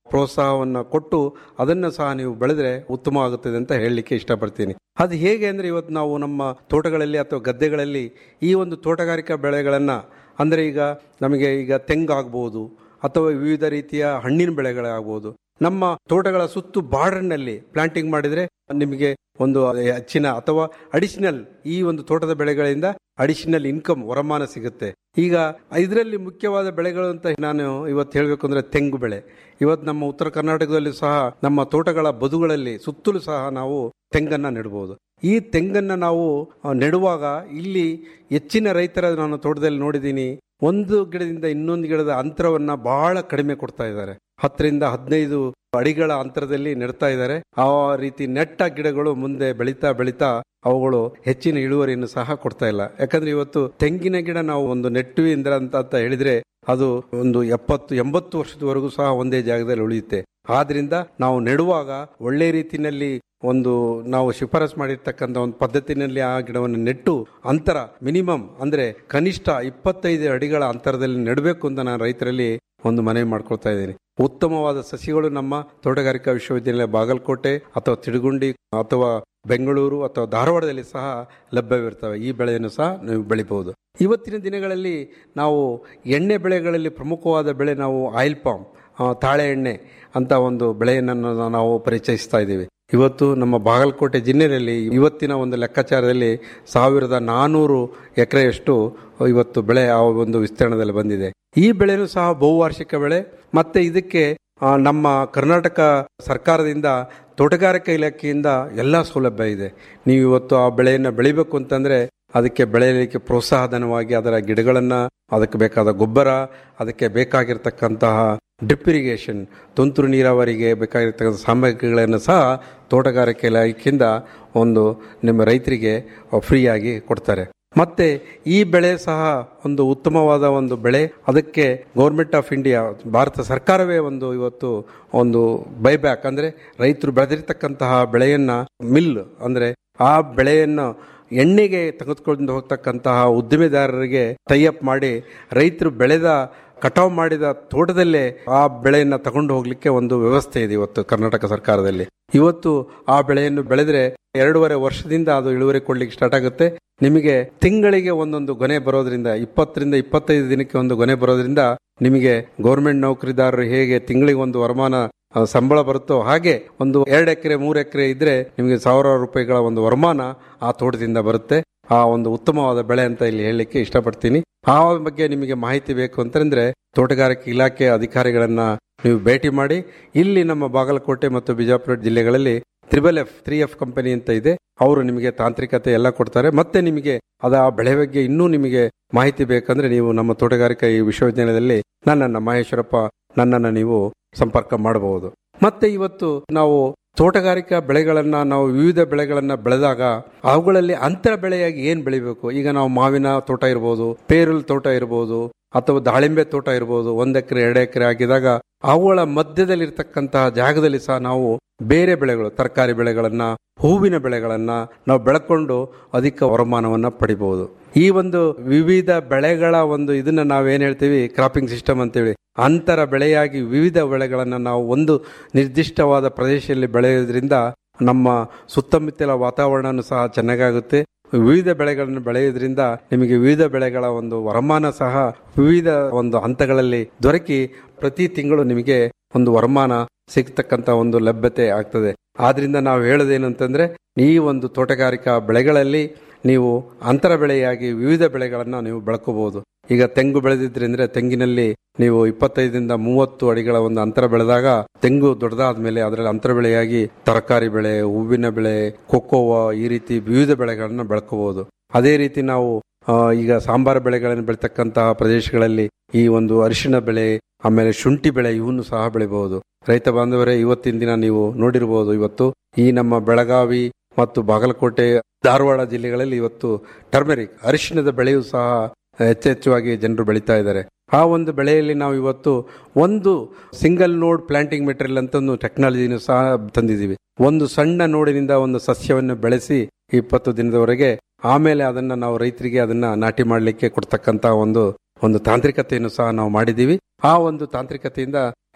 ಪ್ರೋತ್ಸಾಹವನ್ನು ಕೊಟ್ಟು ಅದನ್ನು ಸಹ ನೀವು ಬೆಳೆದ್ರೆ ಉತ್ತಮ ಆಗುತ್ತದೆ ಅಂತ ಹೇಳಲಿಕ್ಕೆ ಇಷ್ಟಪಡ್ತೀನಿ ಅದು ಹೇಗೆ ಅಂದರೆ ಇವತ್ತು ನಾವು ನಮ್ಮ ತೋಟಗಳಲ್ಲಿ ಅಥವಾ ಗದ್ದೆಗಳಲ್ಲಿ ಈ ಒಂದು ತೋಟಗಾರಿಕಾ ಬೆಳೆಗಳನ್ನು ಅಂದರೆ ಈಗ ನಮಗೆ ಈಗ ತೆಂಗಾಗ್ಬೋದು ಅಥವಾ ವಿವಿಧ ರೀತಿಯ ಹಣ್ಣಿನ ಬೆಳೆಗಳಾಗ್ಬೋದು ನಮ್ಮ ತೋಟಗಳ ಸುತ್ತು ಬಾರ್ಡರ್ನಲ್ಲಿ ಪ್ಲಾಂಟಿಂಗ್ ಮಾಡಿದರೆ ನಿಮಗೆ ಒಂದು ಹೆಚ್ಚಿನ ಅಥವಾ ಅಡಿಷನಲ್ ಈ ಒಂದು ತೋಟದ ಬೆಳೆಗಳಿಂದ ಅಡಿಷನಲ್ ಇನ್ಕಮ್ ವರಮಾನ ಸಿಗುತ್ತೆ ಈಗ ಇದರಲ್ಲಿ ಮುಖ್ಯವಾದ ಬೆಳೆಗಳು ಅಂತ ನಾನು ಇವತ್ತು ಹೇಳಬೇಕು ಅಂದ್ರೆ ತೆಂಗು ಬೆಳೆ ಇವತ್ತು ನಮ್ಮ ಉತ್ತರ ಕರ್ನಾಟಕದಲ್ಲಿ ಸಹ ನಮ್ಮ ತೋಟಗಳ ಬದುಗಳಲ್ಲಿ ಸುತ್ತಲೂ ಸಹ ನಾವು ತೆಂಗನ್ನ ನೆಡಬಹುದು ಈ ತೆಂಗನ್ನ ನಾವು ಆ, ನೆಡುವಾಗ ಇಲ್ಲಿ ಹೆಚ್ಚಿನ ರೈತರ ನಾನು ತೋಟದಲ್ಲಿ ನೋಡಿದ್ದೀನಿ ಒಂದು ಗಿಡದಿಂದ ಇನ್ನೊಂದು ಗಿಡದ ಅಂತರವನ್ನ ಬಹಳ ಕಡಿಮೆ ಕೊಡ್ತಾ ಇದ್ದಾರೆ ಹತ್ತರಿಂದ ಹದಿನೈದು ಅಡಿಗಳ ಅಂತರದಲ್ಲಿ ನೆಡ್ತಾ ಇದ್ದಾರೆ ಆ ರೀತಿ ನೆಟ್ಟ ಗಿಡಗಳು ಮುಂದೆ ಬೆಳೀತಾ ಬೆಳೀತಾ ಅವುಗಳು ಹೆಚ್ಚಿನ ಇಳುವರಿಯನ್ನು ಸಹ ಕೊಡ್ತಾ ಇಲ್ಲ ಯಾಕಂದ್ರೆ ಇವತ್ತು ತೆಂಗಿನ ಗಿಡ ನಾವು ಒಂದು ನೆಟ್ಟುವಿ ಇಂದ್ರ ಅಂತ ಅಂತ ಹೇಳಿದ್ರೆ ಅದು ಒಂದು ಎಪ್ಪತ್ತು ಎಂಬತ್ತು ವರ್ಷದವರೆಗೂ ಸಹ ಒಂದೇ ಜಾಗದಲ್ಲಿ ಉಳಿಯುತ್ತೆ ಆದ್ರಿಂದ ನಾವು ನೆಡುವಾಗ ಒಳ್ಳೆ ರೀತಿಯಲ್ಲಿ ಒಂದು ನಾವು ಶಿಫಾರಸ್ ಮಾಡಿರ್ತಕ್ಕಂಥ ಒಂದು ಪದ್ಧತಿನಲ್ಲಿ ಆ ಗಿಡವನ್ನು ನೆಟ್ಟು ಅಂತರ ಮಿನಿಮಮ್ ಅಂದ್ರೆ ಕನಿಷ್ಠ ಇಪ್ಪತ್ತೈದು ಅಡಿಗಳ ಅಂತರದಲ್ಲಿ ನೆಡಬೇಕು ಅಂತ ನಾನು ರೈತರಲ್ಲಿ ಒಂದು ಮನವಿ ಮಾಡ್ಕೊಳ್ತಾ ಇದ್ದೀನಿ ಉತ್ತಮವಾದ ಸಸಿಗಳು ನಮ್ಮ ತೋಟಗಾರಿಕಾ ವಿಶ್ವವಿದ್ಯಾನಿಲಯ ಬಾಗಲಕೋಟೆ ಅಥವಾ ತಿಡುಗುಂಡಿ ಅಥವಾ ಬೆಂಗಳೂರು ಅಥವಾ ಧಾರವಾಡದಲ್ಲಿ ಸಹ ಲಭ್ಯವಿರ್ತವೆ ಈ ಬೆಳೆಯನ್ನು ಸಹ ನೀವು ಬೆಳಿಬಹುದು ಇವತ್ತಿನ ದಿನಗಳಲ್ಲಿ ನಾವು ಎಣ್ಣೆ ಬೆಳೆಗಳಲ್ಲಿ ಪ್ರಮುಖವಾದ ಬೆಳೆ ನಾವು ಆಯಿಲ್ ಪಾಮ್ ಆ, ತಾಳೆ ಎಣ್ಣೆ ಅಂತ ಒಂದು ಬೆಳೆಯನ್ನು ನಾವು ಪರಿಚಯಿಸ್ತಾ ಇದ್ದೀವಿ ಇವತ್ತು ನಮ್ಮ ಬಾಗಲಕೋಟೆ ಜಿಲ್ಲೆಯಲ್ಲಿ ಇವತ್ತಿನ ಒಂದು ಲೆಕ್ಕಾಚಾರದಲ್ಲಿ ಸಾವಿರದ ನಾನೂರು ಎಕರೆಯಷ್ಟು ಇವತ್ತು ಬೆಳೆ ಆ ಒಂದು ವಿಸ್ತೀರ್ಣದಲ್ಲಿ ಬಂದಿದೆ ಈ ಬೆಳೆನೂ ಸಹ ಬಹುವಾರ್ಷಿಕ ಬೆಳೆ ಮತ್ತೆ ಇದಕ್ಕೆ ಆ, ನಮ್ಮ ಕರ್ನಾಟಕ ಸರ್ಕಾರದಿಂದ ತೋಟಗಾರಿಕಾ ಇಲಾಖೆಯಿಂದ ಎಲ್ಲ ಸೌಲಭ್ಯ ಇದೆ ನೀವು ಇವತ್ತು ಆ ಬೆಳೆಯನ್ನು ಬೆಳಿಬೇಕು ಅಂತಂದ್ರೆ ಅದಕ್ಕೆ ಬೆಳೆಯಲಿಕ್ಕೆ ಪ್ರೋತ್ಸಾಹಧನವಾಗಿ ಅದರ ಗಿಡಗಳನ್ನ ಅದಕ್ಕೆ ಬೇಕಾದ ಗೊಬ್ಬರ ಅದಕ್ಕೆ ಬೇಕಾಗಿರ್ತಕ್ಕಂತಹ ಡ್ರಿಪ್ ಇರಿಗೇಷನ್ ತುಂತುರು ನೀರಾವರಿಗೆ ಬೇಕಾಗಿರ್ತಕ್ಕಂಥ ಸಾಮಗ್ರಿಗಳನ್ನು ಸಹ ತೋಟಗಾರಿಕೆ ಇಲಾಖೆಯಿಂದ ಒಂದು ನಿಮ್ಮ ರೈತರಿಗೆ ಫ್ರೀಯಾಗಿ ಕೊಡ್ತಾರೆ ಮತ್ತೆ ಈ ಬೆಳೆ ಸಹ ಒಂದು ಉತ್ತಮವಾದ ಒಂದು ಬೆಳೆ ಅದಕ್ಕೆ ಗೌರ್ಮೆಂಟ್ ಆಫ್ ಇಂಡಿಯಾ ಭಾರತ ಸರ್ಕಾರವೇ ಒಂದು ಇವತ್ತು ಒಂದು ಬೈಬ್ಯಾಕ್ ಅಂದ್ರೆ ರೈತರು ಬೆಳೆದಿರ್ತಕ್ಕಂತಹ ಬೆಳೆಯನ್ನ ಮಿಲ್ ಅಂದ್ರೆ ಆ ಬೆಳೆಯನ್ನು ಎಣ್ಣೆಗೆ ತೆಗೆದುಕೊಂಡು ಹೋಗ್ತಕ್ಕಂತಹ ಉದ್ದಿಮೆದಾರರಿಗೆ ಟೈಅಪ್ ಮಾಡಿ ರೈತರು ಬೆಳೆದ ಕಟಾವು ಮಾಡಿದ ತೋಟದಲ್ಲೇ ಆ ಬೆಳೆಯನ್ನ ತಗೊಂಡು ಹೋಗ್ಲಿಕ್ಕೆ ಒಂದು ವ್ಯವಸ್ಥೆ ಇದೆ ಇವತ್ತು ಕರ್ನಾಟಕ ಸರ್ಕಾರದಲ್ಲಿ ಇವತ್ತು ಆ ಬೆಳೆಯನ್ನು ಬೆಳೆದ್ರೆ ಎರಡೂವರೆ ವರ್ಷದಿಂದ ಅದು ಇಳುವರಿ ಕೊಡ್ಲಿಕ್ಕೆ ಸ್ಟಾರ್ಟ್ ಆಗುತ್ತೆ ನಿಮಗೆ ತಿಂಗಳಿಗೆ ಒಂದೊಂದು ಗೊನೆ ಬರೋದ್ರಿಂದ ಇಪ್ಪತ್ತರಿಂದ ಇಪ್ಪತ್ತೈದು ದಿನಕ್ಕೆ ಒಂದು ಗೊನೆ ಬರೋದ್ರಿಂದ ನಿಮಗೆ ಗೌರ್ಮೆಂಟ್ ನೌಕರಿದಾರರು ಹೇಗೆ ತಿಂಗಳಿಗೆ ಒಂದು ವರಮಾನ ಆ, ಸಂಬಳ ಬರುತ್ತೋ ಹಾಗೆ ಒಂದು ಎರಡು ಎಕರೆ ಮೂರು ಎಕರೆ ಇದ್ರೆ ನಿಮಗೆ ಸಾವಿರಾರು ರೂಪಾಯಿಗಳ ಒಂದು ವರಮಾನ ಆ ತೋಟದಿಂದ ಬರುತ್ತೆ ಆ ಒಂದು ಉತ್ತಮವಾದ ಬೆಳೆ ಅಂತ ಇಲ್ಲಿ ಹೇಳಲಿಕ್ಕೆ ಇಷ್ಟಪಡ್ತೀನಿ ಆ ಬಗ್ಗೆ ನಿಮಗೆ ಮಾಹಿತಿ ಬೇಕು ಅಂತಂದ್ರೆ ತೋಟಗಾರಿಕೆ ಇಲಾಖೆ ಅಧಿಕಾರಿಗಳನ್ನ ನೀವು ಭೇಟಿ ಮಾಡಿ ಇಲ್ಲಿ ನಮ್ಮ ಬಾಗಲಕೋಟೆ ಮತ್ತು ಬಿಜಾಪುರ ಜಿಲ್ಲೆಗಳಲ್ಲಿ triple F three F company ಅಂತ ಇದೆ ಅವರು ನಿಮಗೆ ತಾಂತ್ರಿಕತೆ ಎಲ್ಲ ಕೊಡ್ತಾರೆ ಮತ್ತೆ ನಿಮಗೆ ಅದ ಆ ಬೆಳೆ ಬಗ್ಗೆ ಇನ್ನೂ ನಿಮಗೆ ಮಾಹಿತಿ ಬೇಕಂದ್ರೆ ನೀವು ನಮ್ಮ ತೋಟಗಾರಿಕಾ ಈ ವಿಶ್ವವಿದ್ಯಾಲಯದಲ್ಲಿ ನನ್ನನ್ನ ಮಹೇಶ್ವರಪ್ಪ ನನ್ನನ್ನು ನೀವು ಸಂಪರ್ಕ ಮಾಡಬಹುದು ಮತ್ತೆ ಇವತ್ತು ನಾವು ತೋಟಗಾರಿಕಾ ಬೆಳೆಗಳನ್ನ ನಾವು ವಿವಿಧ ಬೆಳೆಗಳನ್ನ ಬೆಳೆದಾಗ ಅವುಗಳಲ್ಲಿ ಅಂತರ ಬೆಳೆಯಾಗಿ ಏನ್ ಬೆಳಿಬೇಕು ಈಗ ನಾವು ಮಾವಿನ ತೋಟ ಇರ್ಬೋದು ಪೇರುಲ್ ತೋಟ ಇರ್ಬೋದು ಅಥವಾ ದಾಳಿಂಬೆ ತೋಟ ಇರ್ಬೋದು ಒಂದ್ ಎಕರೆ ಎರಡು ಎಕರೆ ಆಗಿದಾಗ ಅವುಗಳ ಮಧ್ಯದಲ್ಲಿರ್ತಕ್ಕಂತಹ ಜಾಗದಲ್ಲಿ ಸಹ ನಾವು ಬೇರೆ ಬೆಳೆಗಳು ತರಕಾರಿ ಬೆಳೆಗಳನ್ನ ಹೂವಿನ ಬೆಳೆಗಳನ್ನ ನಾವು ಬೆಳಕೊಂಡು ಅಧಿಕ ವರಮಾನವನ್ನ ಪಡಿಬಹುದು ಈ ಒಂದು ವಿವಿಧ ಬೆಳೆಗಳ ಒಂದು ಇದನ್ನ ನಾವೇನ್ ಹೇಳ್ತೀವಿ ಕ್ರಾಪಿಂಗ್ ಸಿಸ್ಟಮ್ ಅಂತೇಳಿ ಅಂತರ ಬೆಳೆಯಾಗಿ ವಿವಿಧ ಬೆಳೆಗಳನ್ನ ನಾವು ಒಂದು ನಿರ್ದಿಷ್ಟವಾದ ಪ್ರದೇಶದಲ್ಲಿ ಬೆಳೆಯೋದ್ರಿಂದ ನಮ್ಮ ಸುತ್ತಮುತ್ತಲ ವಾತಾವರಣನೂ ಸಹ ಚೆನ್ನಾಗಾಗುತ್ತೆ ವಿವಿಧ ಬೆಳೆಗಳನ್ನು ಬೆಳೆಯೋದ್ರಿಂದ ನಿಮಗೆ ವಿವಿಧ ಬೆಳೆಗಳ ಒಂದು ವರಮಾನ ಸಹ ವಿವಿಧ ಒಂದು ಹಂತಗಳಲ್ಲಿ ದೊರಕಿ ಪ್ರತಿ ತಿಂಗಳು ನಿಮಗೆ ಒಂದು ವರಮಾನ ಸಿಗ್ತಕ್ಕಂತ ಒಂದು ಲಭ್ಯತೆ ಆಗ್ತದೆ ಆದ್ರಿಂದ ನಾವು ಹೇಳೋದೇನಂತಂದ್ರೆ ಈ ಒಂದು ತೋಟಗಾರಿಕಾ ಬೆಳೆಗಳಲ್ಲಿ ನೀವು ಅಂತರ ಬೆಳೆಯಾಗಿ ವಿವಿಧ ಬೆಳೆಗಳನ್ನ ನೀವು ಬೆಳ್ಕೋಬಹುದು ಈಗ ತೆಂಗು ಬೆಳೆದಿದ್ರಿಂದ ತೆಂಗಿನಲ್ಲಿ ನೀವು ಇಪ್ಪತ್ತೈದರಿಂದ ಮೂವತ್ತು ಅಡಿಗಳ ಒಂದು ಅಂತರ ಬೆಳೆದಾಗ ತೆಂಗು ದೊಡ್ಡದಾದ ಮೇಲೆ ಅದರಲ್ಲಿ ಅಂತರ ಬೆಳೆಯಾಗಿ ತರಕಾರಿ ಬೆಳೆ ಹೂವಿನ ಬೆಳೆ ಕೊಕ್ಕೋವಾ ಈ ರೀತಿ ವಿವಿಧ ಬೆಳೆಗಳನ್ನ ಬೆಳ್ಕೋಬಹುದು ಅದೇ ರೀತಿ ನಾವು ಆ, ಈಗ ಸಾಂಬಾರು ಬೆಳೆಗಳನ್ನು ಬೆಳತಕ್ಕಂತಹ ಪ್ರದೇಶಗಳಲ್ಲಿ ಈ ಒಂದು ಅರಿಶಿಣ ಬೆಳೆ ಆಮೇಲೆ ಶುಂಠಿ ಬೆಳೆ ಇವನ್ನು ಸಹ ಬೆಳಿಬಹುದು ರೈತ ಬಾಂಧವರೇ ಇವತ್ತಿನ ದಿನ ನೀವು ನೋಡಿರಬಹುದು ಇವತ್ತು ಈ ನಮ್ಮ ಬೆಳಗಾವಿ ಮತ್ತು ಬಾಗಲಕೋಟೆ ಧಾರವಾಡ ಜಿಲ್ಲೆಗಳಲ್ಲಿ ಇವತ್ತು ಟರ್ಮೆರಿಕ್ ಅರಿಶಿಣದ ಬೆಳೆಯೂ ಸಹ ಹೆಚ್ಚೆಚ್ಚುವಾಗಿ ಜನರು ಬೆಳೀತಾ ಇದ್ದಾರೆ ಆ ಒಂದು ಬೆಳೆಯಲ್ಲಿ ನಾವು ಇವತ್ತು ಒಂದು ಸಿಂಗಲ್ ನೋಡ್ ಪ್ಲಾಂಟಿಂಗ್ ಮೆಟೀರಿಯಲ್ ಅಂತ ಒಂದು ಟೆಕ್ನಾಲಜಿನೂ ಸಹ ತಂದಿದ್ದೀವಿ ಒಂದು ಸಣ್ಣ ನೋಡಿನಿಂದ ಒಂದು ಸಸ್ಯವನ್ನು ಬೆಳೆಸಿ ಇಪ್ಪತ್ತು ದಿನದವರೆಗೆ ಆಮೇಲೆ ಅದನ್ನ ನಾವು ರೈತರಿಗೆ ಅದನ್ನ ನಾಟಿ ಮಾಡಲಿಕ್ಕೆ ಕೊಡ್ತಕ್ಕಂತ ಒಂದು ಒಂದು ತಾಂತ್ರಿಕತೆಯನ್ನು ಸಹ ನಾವು ಮಾಡಿದ್ದೀವಿ ಆ ಒಂದು ತಾಂತ್ರಿಕತೆಯಿಂದ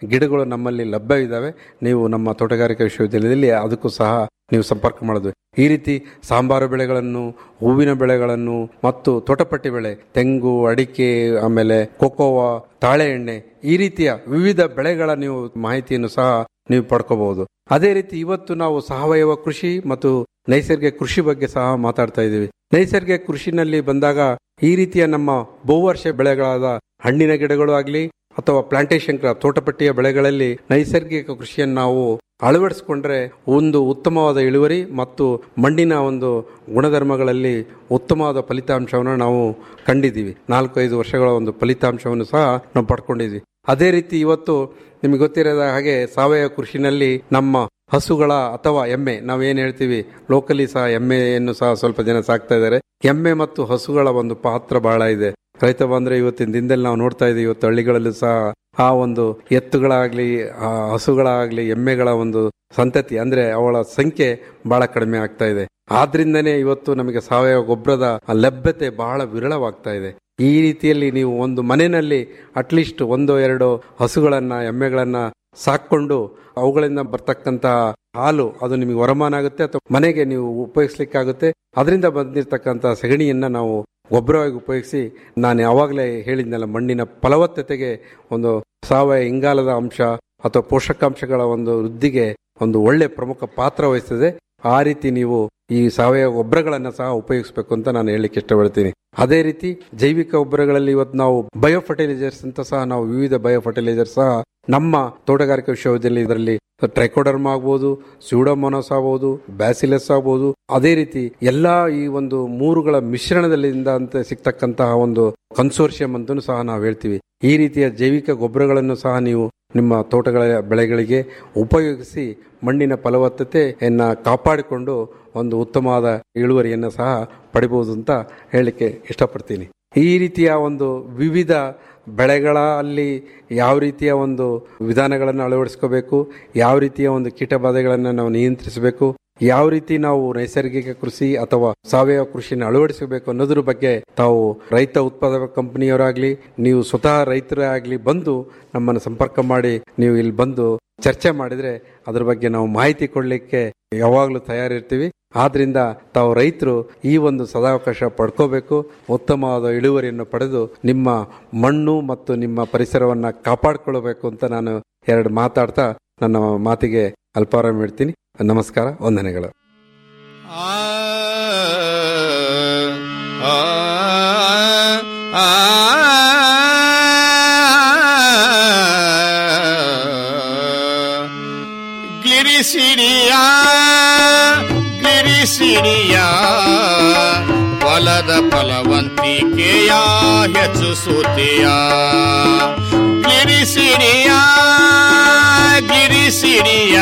ಗಿಡಗಳು ನಮ್ಮಲ್ಲಿ ಲಭ್ಯವಿದ್ದಾವೆ ನೀವು ನಮ್ಮ ತೋಟಗಾರಿಕಾ ವಿಶ್ವವಿದ್ಯಾಲಯದಲ್ಲಿ ಅದಕ್ಕೂ ಸಹ ನೀವು ಸಂಪರ್ಕ ಮಾಡೋದು ಈ ರೀತಿ ಸಾಂಬಾರು ಬೆಳೆಗಳನ್ನು ಹೂವಿನ ಬೆಳೆಗಳನ್ನು ಮತ್ತು ತೋಟಪಟ್ಟಿ ಬೆಳೆ ತೆಂಗು ಅಡಿಕೆ ಆಮೇಲೆ ಕೊಕೋವಾ ತಾಳೆ ಎಣ್ಣೆ ಈ ರೀತಿಯ ವಿವಿಧ ಬೆಳೆಗಳ ನೀವು ಮಾಹಿತಿಯನ್ನು ಸಹ ನೀವು ಪಡ್ಕೋಬಹುದು ಅದೇ ರೀತಿ ಇವತ್ತು ನಾವು ಸಾವಯವ ಕೃಷಿ ಮತ್ತು ನೈಸರ್ಗಿಕ ಕೃಷಿ ಬಗ್ಗೆ ಸಹ ಮಾತಾಡ್ತಾ ಇದ್ದೀವಿ ನೈಸರ್ಗಿಕ ಕೃಷಿನಲ್ಲಿ ಬಂದಾಗ ಈ ರೀತಿಯ ನಮ್ಮ ಬಹುವರ್ಷ ಬೆಳೆಗಳಾದ ಹಣ್ಣಿನ ಗಿಡಗಳು ಆಗಲಿ ಅಥವಾ ಪ್ಲಾಂಟೇಶನ್ ಕ್ರಾಪ್ ತೋಟಪಟ್ಟಿಯ ಬೆಳೆಗಳಲ್ಲಿ ನೈಸರ್ಗಿಕ ಕೃಷಿಯನ್ನು ನಾವು ಅಳವಡಿಸಿಕೊಂಡ್ರೆ ಒಂದು ಉತ್ತಮವಾದ ಇಳುವರಿ ಮತ್ತು ಮಣ್ಣಿನ ಒಂದು ಗುಣಧರ್ಮಗಳಲ್ಲಿ ಉತ್ತಮವಾದ ಫಲಿತಾಂಶವನ್ನು ನಾವು ಕಂಡಿದ್ದೀವಿ ನಾಲ್ಕೈದು ವರ್ಷಗಳ ಒಂದು ಫಲಿತಾಂಶವನ್ನು ಸಹ ನಾವು ಪಡ್ಕೊಂಡಿದ್ವಿ ಅದೇ ರೀತಿ ಇವತ್ತು ನಿಮಗೆ ಗೊತ್ತಿರೋದ ಹಾಗೆ ಸಾವಯವ ಕೃಷಿನಲ್ಲಿ ನಮ್ಮ ಹಸುಗಳ ಅಥವಾ ಎಮ್ಮೆ ನಾವೇನು ಹೇಳ್ತೀವಿ ಲೋಕಲಿ ಸಹ ಎಮ್ಮೆಯನ್ನು ಸಹ ಸ್ವಲ್ಪ ಜನ ಸಾಕ್ತಾ ಇದ್ದಾರೆ ಎಮ್ಮೆ ಮತ್ತು ಹಸುಗಳ ಒಂದು ಪಾತ್ರ ಬಹಳ ಇದೆ ರೈತ ಬಂದ್ರೆ ಇವತ್ತಿನ ದಿನದಲ್ಲಿ ನಾವು ನೋಡ್ತಾ ಇದೀವಿ ಇವತ್ತು ಹಳ್ಳಿಗಳಲ್ಲೂ ಸಹ ಆ ಒಂದು ಎತ್ತುಗಳಾಗ್ಲಿ ಆ ಹಸುಗಳಾಗ್ಲಿ ಎಮ್ಮೆಗಳ ಒಂದು ಸಂತತಿ ಅಂದ್ರೆ ಅವಳ ಸಂಖ್ಯೆ ಬಹಳ ಕಡಿಮೆ ಆಗ್ತಾ ಇದೆ ಆದ್ರಿಂದನೇ ಇವತ್ತು ನಮಗೆ ಸಾವಯವ ಗೊಬ್ಬರದ ಲಭ್ಯತೆ ಬಹಳ ವಿರಳವಾಗ್ತಾ ಇದೆ ಈ ರೀತಿಯಲ್ಲಿ ನೀವು ಒಂದು ಮನೆಯಲ್ಲಿ ಅಟ್ಲೀಸ್ಟ್ ಒಂದು ಎರಡು ಹಸುಗಳನ್ನ ಎಮ್ಮೆಗಳನ್ನ ಸಾಕೊಂಡು ಅವುಗಳಿಂದ ಬರ್ತಕ್ಕಂತ ಹಾಲು ಅದು ನಿಮಗೆ ವರಮಾನ ಆಗುತ್ತೆ ಅಥವಾ ಮನೆಗೆ ನೀವು ಉಪಯೋಗಿಸ್ಲಿಕ್ಕಾಗುತ್ತೆ ಅದರಿಂದ ಬಂದಿರತಕ್ಕಂತ ಸಗಣಿಯನ್ನ ನಾವು ಗೊಬ್ಬರವಾಗಿ ಉಪಯೋಗಿಸಿ ನಾನು ಯಾವಾಗಲೇ ಹೇಳಿದ್ನಲ್ಲ ಮಣ್ಣಿನ ಫಲವತ್ತತೆಗೆ ಒಂದು ಸಾವಯವ ಇಂಗಾಲದ ಅಂಶ ಅಥವಾ ಪೋಷಕಾಂಶಗಳ ಒಂದು ವೃದ್ಧಿಗೆ ಒಂದು ಒಳ್ಳೆ ಪ್ರಮುಖ ಪಾತ್ರ ವಹಿಸ್ತದೆ ಆ ರೀತಿ ನೀವು ಈ ಸಾವಯವ ಗೊಬ್ಬರಗಳನ್ನ ಸಹ ಉಪಯೋಗಿಸಬೇಕು ಅಂತ ನಾನು ಹೇಳಲಿಕ್ಕೆ ಇಷ್ಟಪಡ್ತೀನಿ ಅದೇ ರೀತಿ ಜೈವಿಕ ಗೊಬ್ಬರಗಳಲ್ಲಿ ಇವತ್ತು ನಾವು ಬಯೋ ಫರ್ಟಿಲೈಸರ್ಸ್ ಅಂತ ಸಹ ನಾವು ವಿವಿಧ ಬಯೋ ಫರ್ಟಿಲೈಸರ್ಸ್ ಸಹ ನಮ್ಮ ತೋಟಗಾರಿಕಾ ವಿಶ್ವವಿದ್ಯಾಲಯ ಇದರಲ್ಲಿ ಟ್ರೈಕೋಡರ್ಮ್ ಆಗ್ಬೋದು ಸ್ಯೂಡೋಮೋನಸ್ ಆಗ್ಬೋದು ಬ್ಯಾಸಿಲಸ್ ಆಗ್ಬೋದು ಅದೇ ರೀತಿ ಎಲ್ಲಾ ಈ ಒಂದು ಮೂರುಗಳ ಮಿಶ್ರಣದಲ್ಲಿಂದ ಅಂತ ಸಿಗ್ತಕ್ಕಂತಹ ಒಂದು ಕನ್ಸೋರ್ಷಿಯಂ ಅಂತಲೂ ಸಹ ನಾವು ಹೇಳ್ತೀವಿ ಈ ರೀತಿಯ ಜೈವಿಕ ಗೊಬ್ಬರಗಳನ್ನು ಸಹ ನೀವು ನಿಮ್ಮ ತೋಟಗಳ ಬೆಳೆಗಳಿಗೆ ಉಪಯೋಗಿಸಿ ಮಣ್ಣಿನ ಫಲವತ್ತತೆಯನ್ನ ಕಾಪಾಡಿಕೊಂಡು ಒಂದು ಉತ್ತಮವಾದ ಇಳುವರಿಯನ್ನು ಸಹ ಪಡಿಬಹುದು ಅಂತ ಹೇಳಲಿಕ್ಕೆ ಇಷ್ಟಪಡ್ತೀನಿ ಈ ರೀತಿಯ ಒಂದು ವಿವಿಧ ಬೆಳೆಗಳ ಅಲ್ಲಿ ಯಾವ ರೀತಿಯ ಒಂದು ವಿಧಾನಗಳನ್ನು ಅಳವಡಿಸ್ಕೋಬೇಕು ಯಾವ ರೀತಿಯ ಒಂದು ಕೀಟಬಾಧೆಗಳನ್ನು ನಾವು ನಿಯಂತ್ರಿಸಬೇಕು ಯಾವ ರೀತಿ ನಾವು ನೈಸರ್ಗಿಕ ಕೃಷಿ ಅಥವಾ ಸಾವಯವ ಕೃಷಿನ ಅಳವಡಿಸಬೇಕು ಅನ್ನೋದ್ರ ಬಗ್ಗೆ ತಾವು ರೈತ ಉತ್ಪಾದಕ ಕಂಪನಿಯವರಾಗ್ಲಿ ನೀವು ಸ್ವತಃ ರೈತರೇ ಆಗ್ಲಿ ಬಂದು ನಮ್ಮನ್ನು ಸಂಪರ್ಕ ಮಾಡಿ ನೀವು ಇಲ್ಲಿ ಬಂದು ಚರ್ಚೆ ಮಾಡಿದ್ರೆ ಅದ್ರ ಬಗ್ಗೆ ನಾವು ಮಾಹಿತಿ ಕೊಡ್ಲಿಕ್ಕೆ ಯಾವಾಗಲೂ ತಯಾರಿರ್ತೀವಿ ಆದ್ರಿಂದ ತಾವು ರೈತರು ಈ ಒಂದು ಸದಾವಕಾಶ ಪಡ್ಕೋಬೇಕು ಉತ್ತಮವಾದ ಇಳುವರಿಯನ್ನು ಪಡೆದು ನಿಮ್ಮ ಮಣ್ಣು ಮತ್ತು ನಿಮ್ಮ ಪರಿಸರವನ್ನ ಕಾಪಾಡಿಕೊಳ್ಳಬೇಕು ಅಂತ ನಾನು ಎರಡು ಮಾತಾಡ್ತಾ ನನ್ನ ಮಾತಿಗೆ ಅಲ್ಪಾರಾಮ ಇಡ್ತೀನಿ ನಮಸ್ಕಾರ ವಂದನೆಗಳು ಗಿರಿಸಿರಿಯ ಗಿರಿಸಿರಿಯ ಹೊಲದ ಫಲವಂತಿಕೆಯ ಹೆಚ್ಚಿಸುತ್ತೀಯ ಗಿರಿಸಿರಿಯ ಗಿರಿಸಿರಿಯ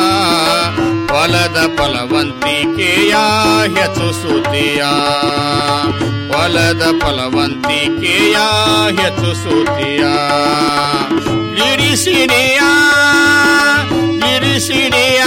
ಹೊಲದ ಫಲವಂತಿಕೆಯ ಹೆಚ್ಚಿಸುತ್ತೀಯ ಹೊಲದ ಫಲವಂತಿಕೆಯ ಹೆಚ್ಚಿಸುತ್ತೀಯ ಗಿರಿಸಿರಿಯ ಗಿರಿಸಿರಿಯ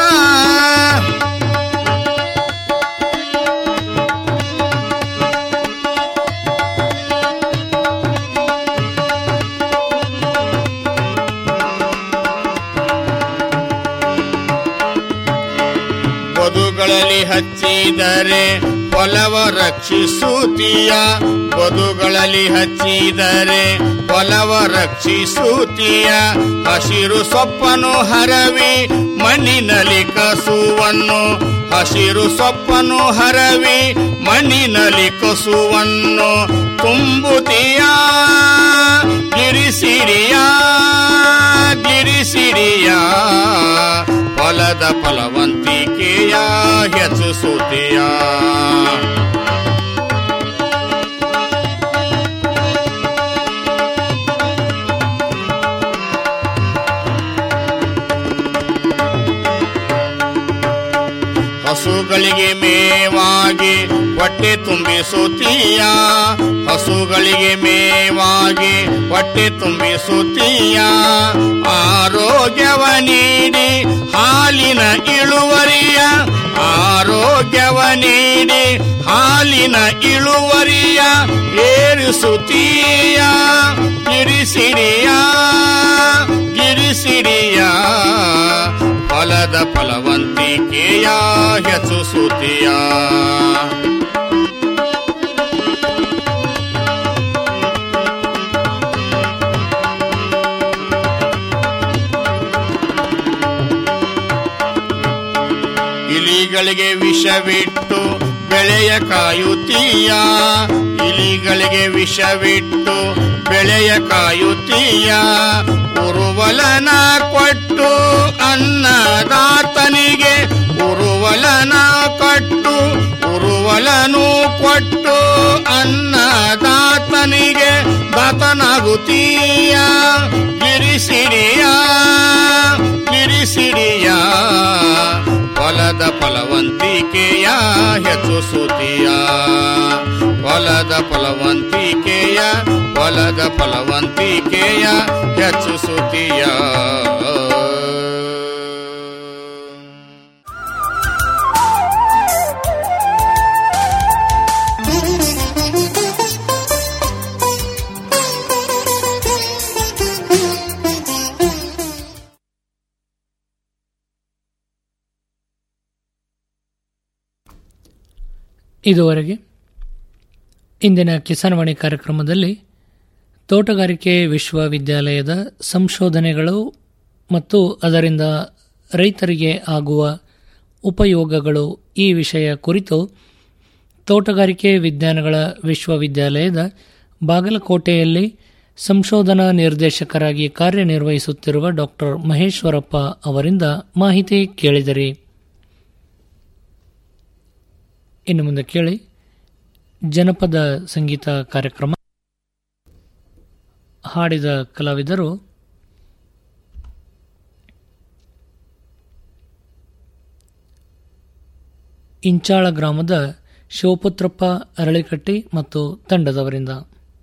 ಬದುಗಳಲ್ಲಿ ಹಚ್ಚಿದರೆ ಹೊಲವ ರಕ್ಷಿಸುತ್ತೀಯ ಬದುಗಳಲ್ಲಿ ಹಚ್ಚಿದರೆ ಹೊಲವ ರಕ್ಷಿಸುತ್ತೀಯ ಹಸಿರು ಸೊಪ್ಪನು ಹರವಿ ಮಣ್ಣಿನಲ್ಲಿ ಕಸುವನ್ನು ಹಸಿರು ಸೊಪ್ಪನು ಹರವಿ ಮಣ್ಣಿನಲ್ಲಿ ಕಸುವನ್ನು ತುಂಬುತ್ತೀಯ ಗಿರಿಸಿರಿಯ ಗಿರಿಸಿರಿಯ ಫಲದ ಫಲವಂತಿಕೆಯ ಹೆಚ್ಚಿಸುತ್ತೀಯ ಹಸುಗಳಿಗೆ ಮೇವಾಗಿ ಹೊಟ್ಟೆ ತುಂಬಿಸುತ್ತೀಯ ಹಸುಗಳಿಗೆ ಮೇವಾಗಿ ಹೊಟ್ಟೆ ತುಂಬಿಸುತ್ತೀಯ ಆರೋಗ್ಯವ ನೀಡಿ ಹಾಲಿ ಹಾಲಿನ ಇಳುವರಿಯ ಆರೋಗ್ಯವ ನೀಡಿ ಹಾಲಿನ ಇಳುವರಿಯ ಏರಿಸುತ್ತೀಯ ಗಿರಿಸಿಡಿಯ ಗಿರಿಸಿಡಿಯ ಫಲದ ಫಲವಂತಿಕೆಯ ಹೆಚ್ಚಿಸುತ್ತೀಯ ಇಲಿಗಳಿಗೆ ವಿಷವಿಟ್ಟು ಬೆಳೆಯ ಕಾಯುತ್ತೀಯ ಇಲಿಗಳಿಗೆ ವಿಷವಿಟ್ಟು ಬೆಳೆಯ ಕಾಯುತ್ತೀಯ ಉರುವಲನ ಕೊಟ್ಟು ಅನ್ನದಾತನಿಗೆ ಉರುವಲನ ಕೊಟ್ಟು ಉರುವಲನು ಕೊಟ್ಟು ಅನ್ನದಾತನಿಗೆ ದಾತನಾಗುತ್ತೀಯ ಗಿರಿಸಿಡಿಯ ಗಿರಿಸಿಡಿಯ ಹೊಲದ ಫಲವಂತಿಕೆಯ ಹೆಚ್ಚಿಸುತ್ತೀಯ ಹೊಲದ ಫಲವಂತಿಕೆಯ ಹೊಲದ ಫಲವಂತಿಕೆಯ ಹೆಚ್ಚಿಸುತ್ತೀಯ ಇದುವರೆಗೆ ಇಂದಿನ ಕಿಸಾನ್ವಾಣಿ ಕಾರ್ಯಕ್ರಮದಲ್ಲಿ ತೋಟಗಾರಿಕೆ ವಿಶ್ವವಿದ್ಯಾಲಯದ ಸಂಶೋಧನೆಗಳು ಮತ್ತು ಅದರಿಂದ ರೈತರಿಗೆ ಆಗುವ ಉಪಯೋಗಗಳು ಈ ವಿಷಯ ಕುರಿತು ತೋಟಗಾರಿಕೆ ವಿಜ್ಞಾನಗಳ ವಿಶ್ವವಿದ್ಯಾಲಯದ ಬಾಗಲಕೋಟೆಯಲ್ಲಿ ಸಂಶೋಧನಾ ನಿರ್ದೇಶಕರಾಗಿ ಕಾರ್ಯನಿರ್ವಹಿಸುತ್ತಿರುವ ಡಾಕ್ಟರ್ ಮಹೇಶ್ವರಪ್ಪ ಅವರಿಂದ ಮಾಹಿತಿ ಕೇಳಿದಿರಿ ಇನ್ನು ಮುಂದೆ ಕೇಳಿ ಜನಪದ ಸಂಗೀತ ಕಾರ್ಯಕ್ರಮ ಹಾಡಿದ ಕಲಾವಿದರು ಇಂಚಾಳ ಗ್ರಾಮದ ಶಿವಪುತ್ರಪ್ಪ ಅರಳಿಕಟ್ಟಿ ಮತ್ತು ತಂಡದವರಿಂದ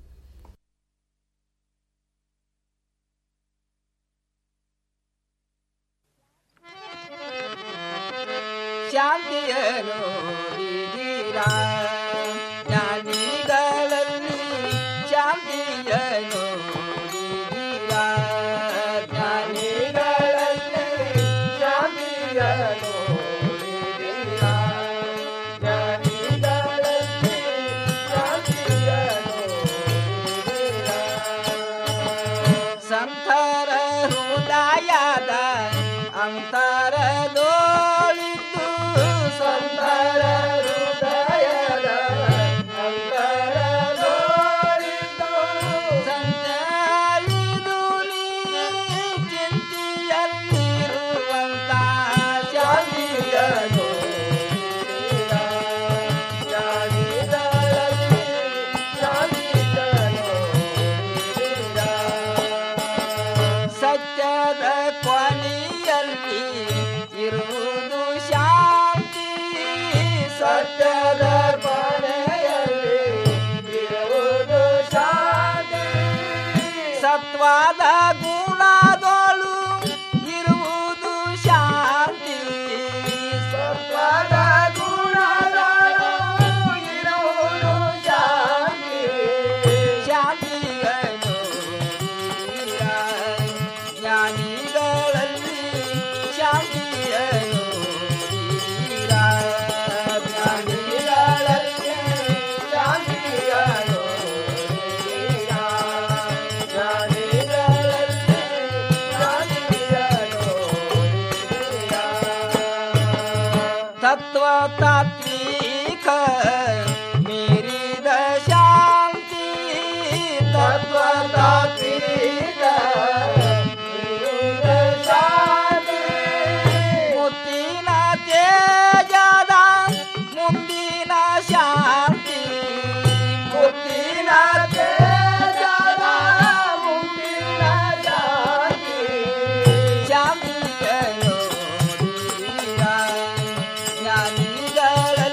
ಶಾಂತಿಯನು ನೀಡಿರ ಜ್ಞಾನಿಗಳಲ್ಲಿ ಶಾಂತಿಯನು ನೀಡಿರ ಜ್ಞಾನಿಗಳಲ್ಲಿ ಶಾಂತಿಯನು ನೀಡಿರ ಜ್ಞಾನಿಗಳಲ್ಲಿ ಶಾಂತಿಯನು ನೀಡಿರ ಸಂತರ ಹೃದಯದ ಅಂತರದೋಳಿದ್ದು ಸಂತರ ಹೃದಯದ ಅಂತರದೋಳಿದ್ದು ಸಂಚಾರಿದು ನೀ ಚಿಂತೆಯಲ್ಲಿರುವಂತ ಶಾಂತಿಯನು ಶಾಂತಿಗಳಲ್ಲಿ ಶಾಂತಿಯನು ಸತ್ಯದ ಕೊನೆಯಲ್ಲಿ ಇರುವುದು ಶಾಂತಿ ಸತ್ಯದ ಕೊನೆಯಲ್ಲಿ ಇರುವುದು ಶಾಂತಿ ಸತ್ವಾದ ಗುಣದೊಳು ಇರುವುದು ಶಾಂತಿ ಸತ್ವಾದ ಗುಣದೊಳು ಇರುವುದು ಶಾಂತಿ ಶಾಂತಿಯನ್ನು ಜ್ಞಾನಿಗಳಲ್ಲಿ ಶಾಂತಿಯನ್ನು ಜ್ಞಾನಿಗಳಲ್ಲಿ ಶಾಂತಿಯನ್ನು ಜ್ಞಾನಿಗಳಲ್ಲಿ ಶಾಂತಿಯನ್ನು ತತ್ವ ತಾತ್ವಿಕ ಮೀರಿದ ಶಾಂತಿ ತತ್ವ ತಾತ್ವಿಕ ಮೀರಿದ ಶಾಂತಿ ಮುತ್ತಿನ ತೇಜದ ಮುಂದಿನ ಶಾಂತಿ ಮುತ್ತಿನ ತೇಜದ ಮುಂದಿನ ಶಾಂತಿ ಶಾಂತಿಯನ್ನು ಜ್ಞಾನಿಗಳ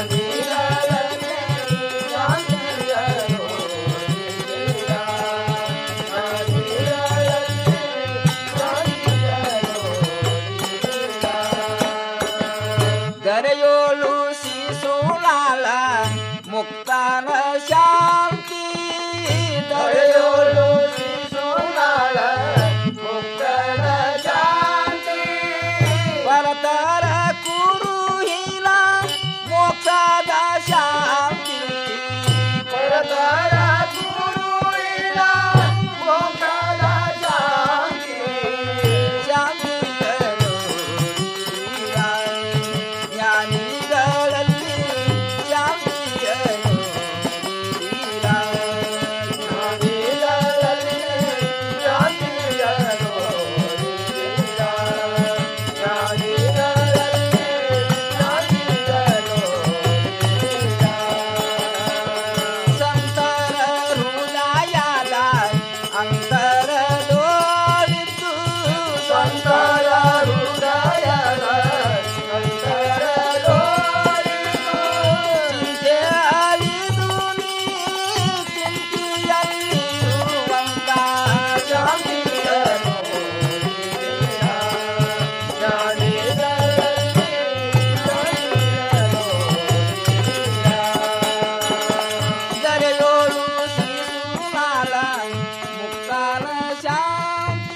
ದರೆಯೋಳು ಶಿಶುಲಾಲ ಮುಕ್ತಾನ ಶಾಂತಿ ದರೆಯೋಳು ಶಿಶುಲಾಲ ಮುಕ್ತಾನ ಶಾಂತಿ ಪರತರ ಕುರುಹಿಲ ಮೋಕ್ಷದ ಶಾಂತಿ ಪರತರ ಕುರುಹಿಲ ಮೋಕ್ಷದ ಶಾಂತಿ ಶಾಂತಿ ಜ್ಞಾನಿಗಳಲ್ಲಿ ಶಾಂತಿಯನ್ನು ಸಂತರ ಹೃದಯದ ಅಂತರದೋಡಿದ್ದು ಸಂತರ ಹೃದಯದ ಅಂತರದೋಡಿದ್ದು ಚಿಂತೆ ಅಳಿದು ನೀ ಚಿಂತೆಯಲ್ಲಿರುವಂತ ಶಾಂತಿಯನ್ನು ದರೆಯೋಳು ಶಿಶುಲಾಲ ಮುಕ್ತಾನ ಶಾಂತಿ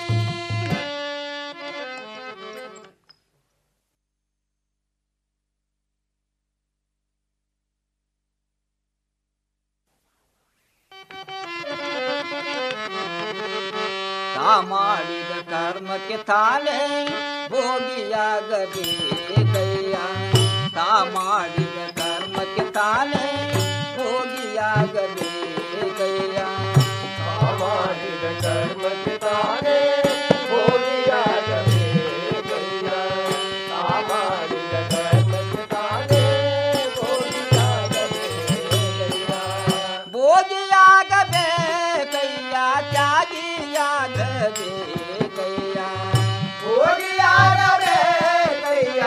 ತಾ ಮಾಡಿದ ಕರ್ಮಕ್ಕೆ ತಾನೇ ಭೋಗಿಯಾಗಬೇಕಯ್ಯ ತಾ ಮಾಡಿದ ಕರ್ಮಕ್ಕೆ ತಾನೇ ಭೋಗಿಯಾಗಬೇಕಯ್ಯ ತಾ ಮಾಡಿದ ಕರ್ಮಕ್ಕೆ ತಾನೇ ಭೋಗಿಯಾಗಬೇಕಯ್ಯ ತಾ ಮಾಡಿದ ಕರ್ಮಕ್ಕೆ ತಾನೇ ಭೋಗಿಯಾಗಬೇಕಯ್ಯ ತ್ಯಾಗಿಯಾಗಬೇಕಯ್ಯ ಭೋಗಿಯಾಗಬೇಕಯ್ಯ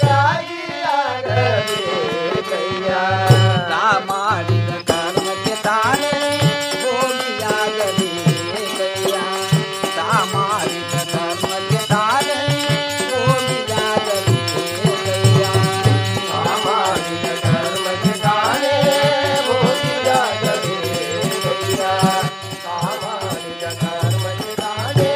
ತ್ಯಾಗಿಯಾಗಬೇಕಯ್ಯ ತಾ ಮಾಡಿದ ಕರ್ಮಕ್ಕೆ ತಾನೇ ಭೋಗಿಯಾಗಬೇಕಯ್ಯ ತಾ ಮಾಡಿದ ಕರ್ಮಕ್ಕೆ ತಾನೇ ಭೋಗಿಯಾಗಬೇಕಯ್ಯ ತಾ ಮಾಡಿದ ಕರ್ಮಕ್ಕೆ ತಾನೇ ಭೋಗಿಯಾಗಬೇಕಯ್ಯ ತಾ ಮಾಡಿದ ಕರ್ಮಕ್ಕೆ ತಾನೇ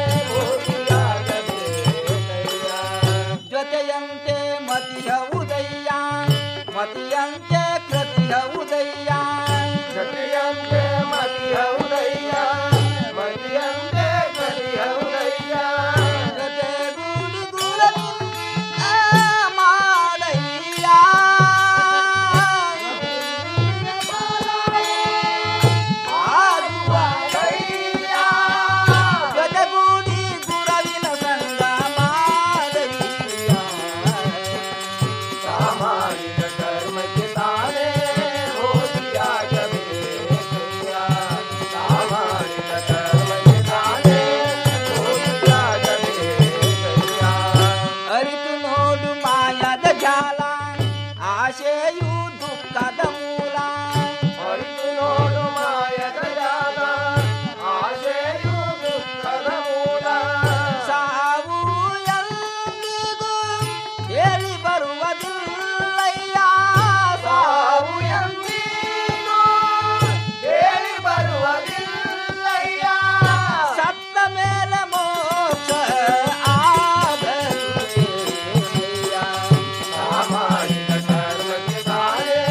ಭೋಗಿಯಾಗಬೇಕಯ್ಯ ಜೊತೆಯಂತೆ ಮತಿಯ ಉದಯ ಮತಿಯಂತೆ ಕೃತಿಯ ಉದಯ ಜೊತೆಯಂತೆ ಮತಿಯ ಉದಯ ಮತಿಯಂತೆ ಕೃತಿಯ ಉದಯ ಜೊತೆಗೂಡಿ ಗುರುವಿನ ಮಾಡಯ್ಯ ಆಗುವಯ್ಯ. ಜೊತೆಗೂಡಿ ಗುರುವಿನ ಸಂಗ ಮಾಡಯ್ಯ ತಾ ಮಾಡಿದ ಕರ್ಮಕ್ಕೆ ತಾನೇ ಭೋಗಿಯಾಗಬೇಕಯ್ಯ. ತಾ ಮಾಡಿದ ಕರ್ಮಕ್ಕೆ ತಾನೇ ಭೋಗಿಯಾಗಬೇಕಯ್ಯ. ಅರಿತು ನೋಡು ಮಾಯದ ಜಾಲ ಆಶೆಯು ದುಃಖದ ಮೂಲ ಅರಿತು ನೋಡು ಮಾಯದ ಜಾಲ ಆಶೆಯು ದುಃಖದ ಮೂಲ ಸಾವು ಎಂದಿಗೂ ಹೇಳಿ ಬರುವುದಿಲ್ಲಯ್ಯ ಸಾವು ಎಂದಿಗೂ ಹೇಳಿ ಬರುವುದಿಲ್ಲಯ್ಯ ಸತ್ತ ಮೇಲೆ ಮೋಕ್ಷ ಆಗಲಯ್ಯ ತಾ ಮಾಡಿದ ಕರ್ಮಕ್ಕೆ ತಾನೇ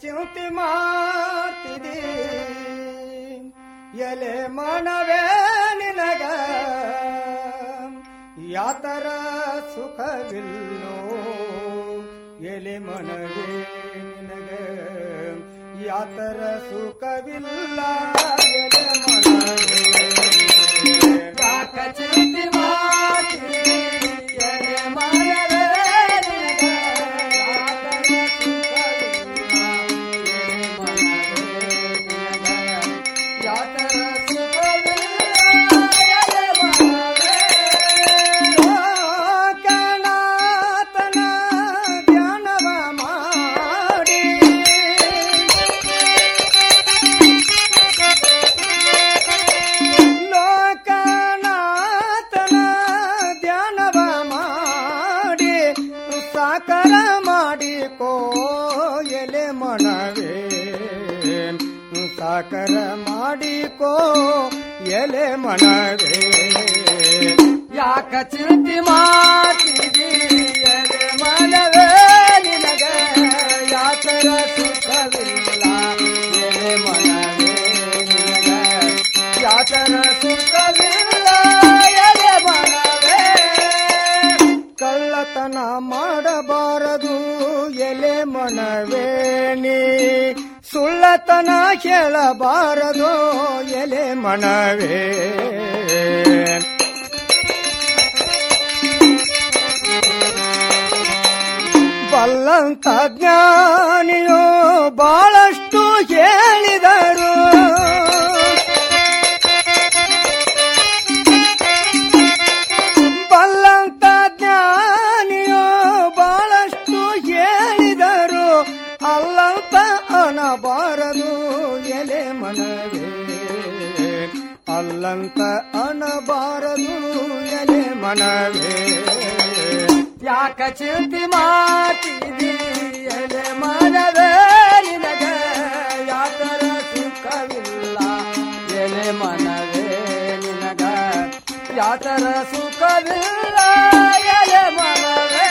ಚಿಂತೆ ಮಾಡ್ತಿದಿ ಎಲೆ ಮನವೇ ನಿನಗ ಯಾತರ ಸುಖವಿಲ್ಲೋ ಎಲೆ ಮನವೇ ನಿನಗ ಯಾತರ ಸುಖವಿಲ್ಲ ಎಲೆ ಮನವೇ ಯಾಕ ಚಿಂತೆ ಮಾಡ್ತಿದಿ ಎಲೆ ಮನವೇ ನಿನಗ ಯಾತರ ಯಾತರ ಕಣಾತನ ಧ್ಯಾನವ ಮಾಡಿ ಲೋಕನಾಥನ ಧ್ಯಾನವ ಮಾಡಿ ಸಾಕರ ಮಾಡಿಕೋ ಎಲೆ ಮನವೇ ಸಾಕರ ಮಾಡಿಕೋ ಎಲೆ ಮನವೇ ಯಾಕ ಚಿಂತೆ ಮಾಡ್ತಿದಿ ಎಲೆ ಮನವೇ ನಿನಗ ಯಾತರ ಸುಖವಿಲ್ಲ ಎಲೆ ಮನವೇ ನಿನಗ ಯಾತರ ಸುಖವಿಲ್ಲ ಎಲೆ ಮನವೇ ಕಳ್ಳತನ ಮಾಡಬಾರದು ಎಲೆ ಮನವೇಣಿ ಸುಳ್ಳತನ ಕೇಳಬಾರದು ಎಲೆ ಮನವೇ ಬಲ್ಲಂತ ಜ್ಞಾನಿಯೋ ಬಹಳಷ್ಟು ಹೇಳಿದರು ಬಲ್ಲಂತ ಜ್ಞಾನಿಯೋ ಬಹಳಷ್ಟು ಹೇಳಿದರು ಅಲ್ಲಂತ ಅನಬಾರದು ಎಲೆ ಮನವೇ ಅಲ್ಲಂತ ಅನಬಾರದು ಎಲೆ ಮನವೇ ಯಾಕ ಚಿಂತೆ ಮಾಡ್ತಿದಿ ಎಲೆ ಮನವೇ ನಿನಗ ಯಾತರ ಸುಖವಿಲ್ಲ ಎಲೆ ಮನವೇ ನಿನಗ ಯಾತರ ಸುಖವಿಲ್ಲ ಎಲೆ ಮನವೇ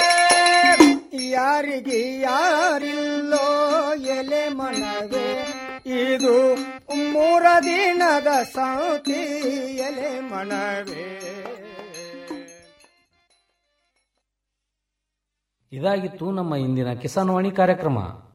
ಯಾರಿಗೆ ಯಾರಿಲ್ಲೋ ಎಲೆ ಮನವೇ ಇದು ಮೂರ ದಿನದ ಸಂತಿ ಎಲೆ ಮನವೇ ಇದಾಗಿತ್ತು ನಮ್ಮ ಇಂದಿನ ಕಿಸಾನ್ ವಾಣಿ ಕಾರ್ಯಕ್ರಮ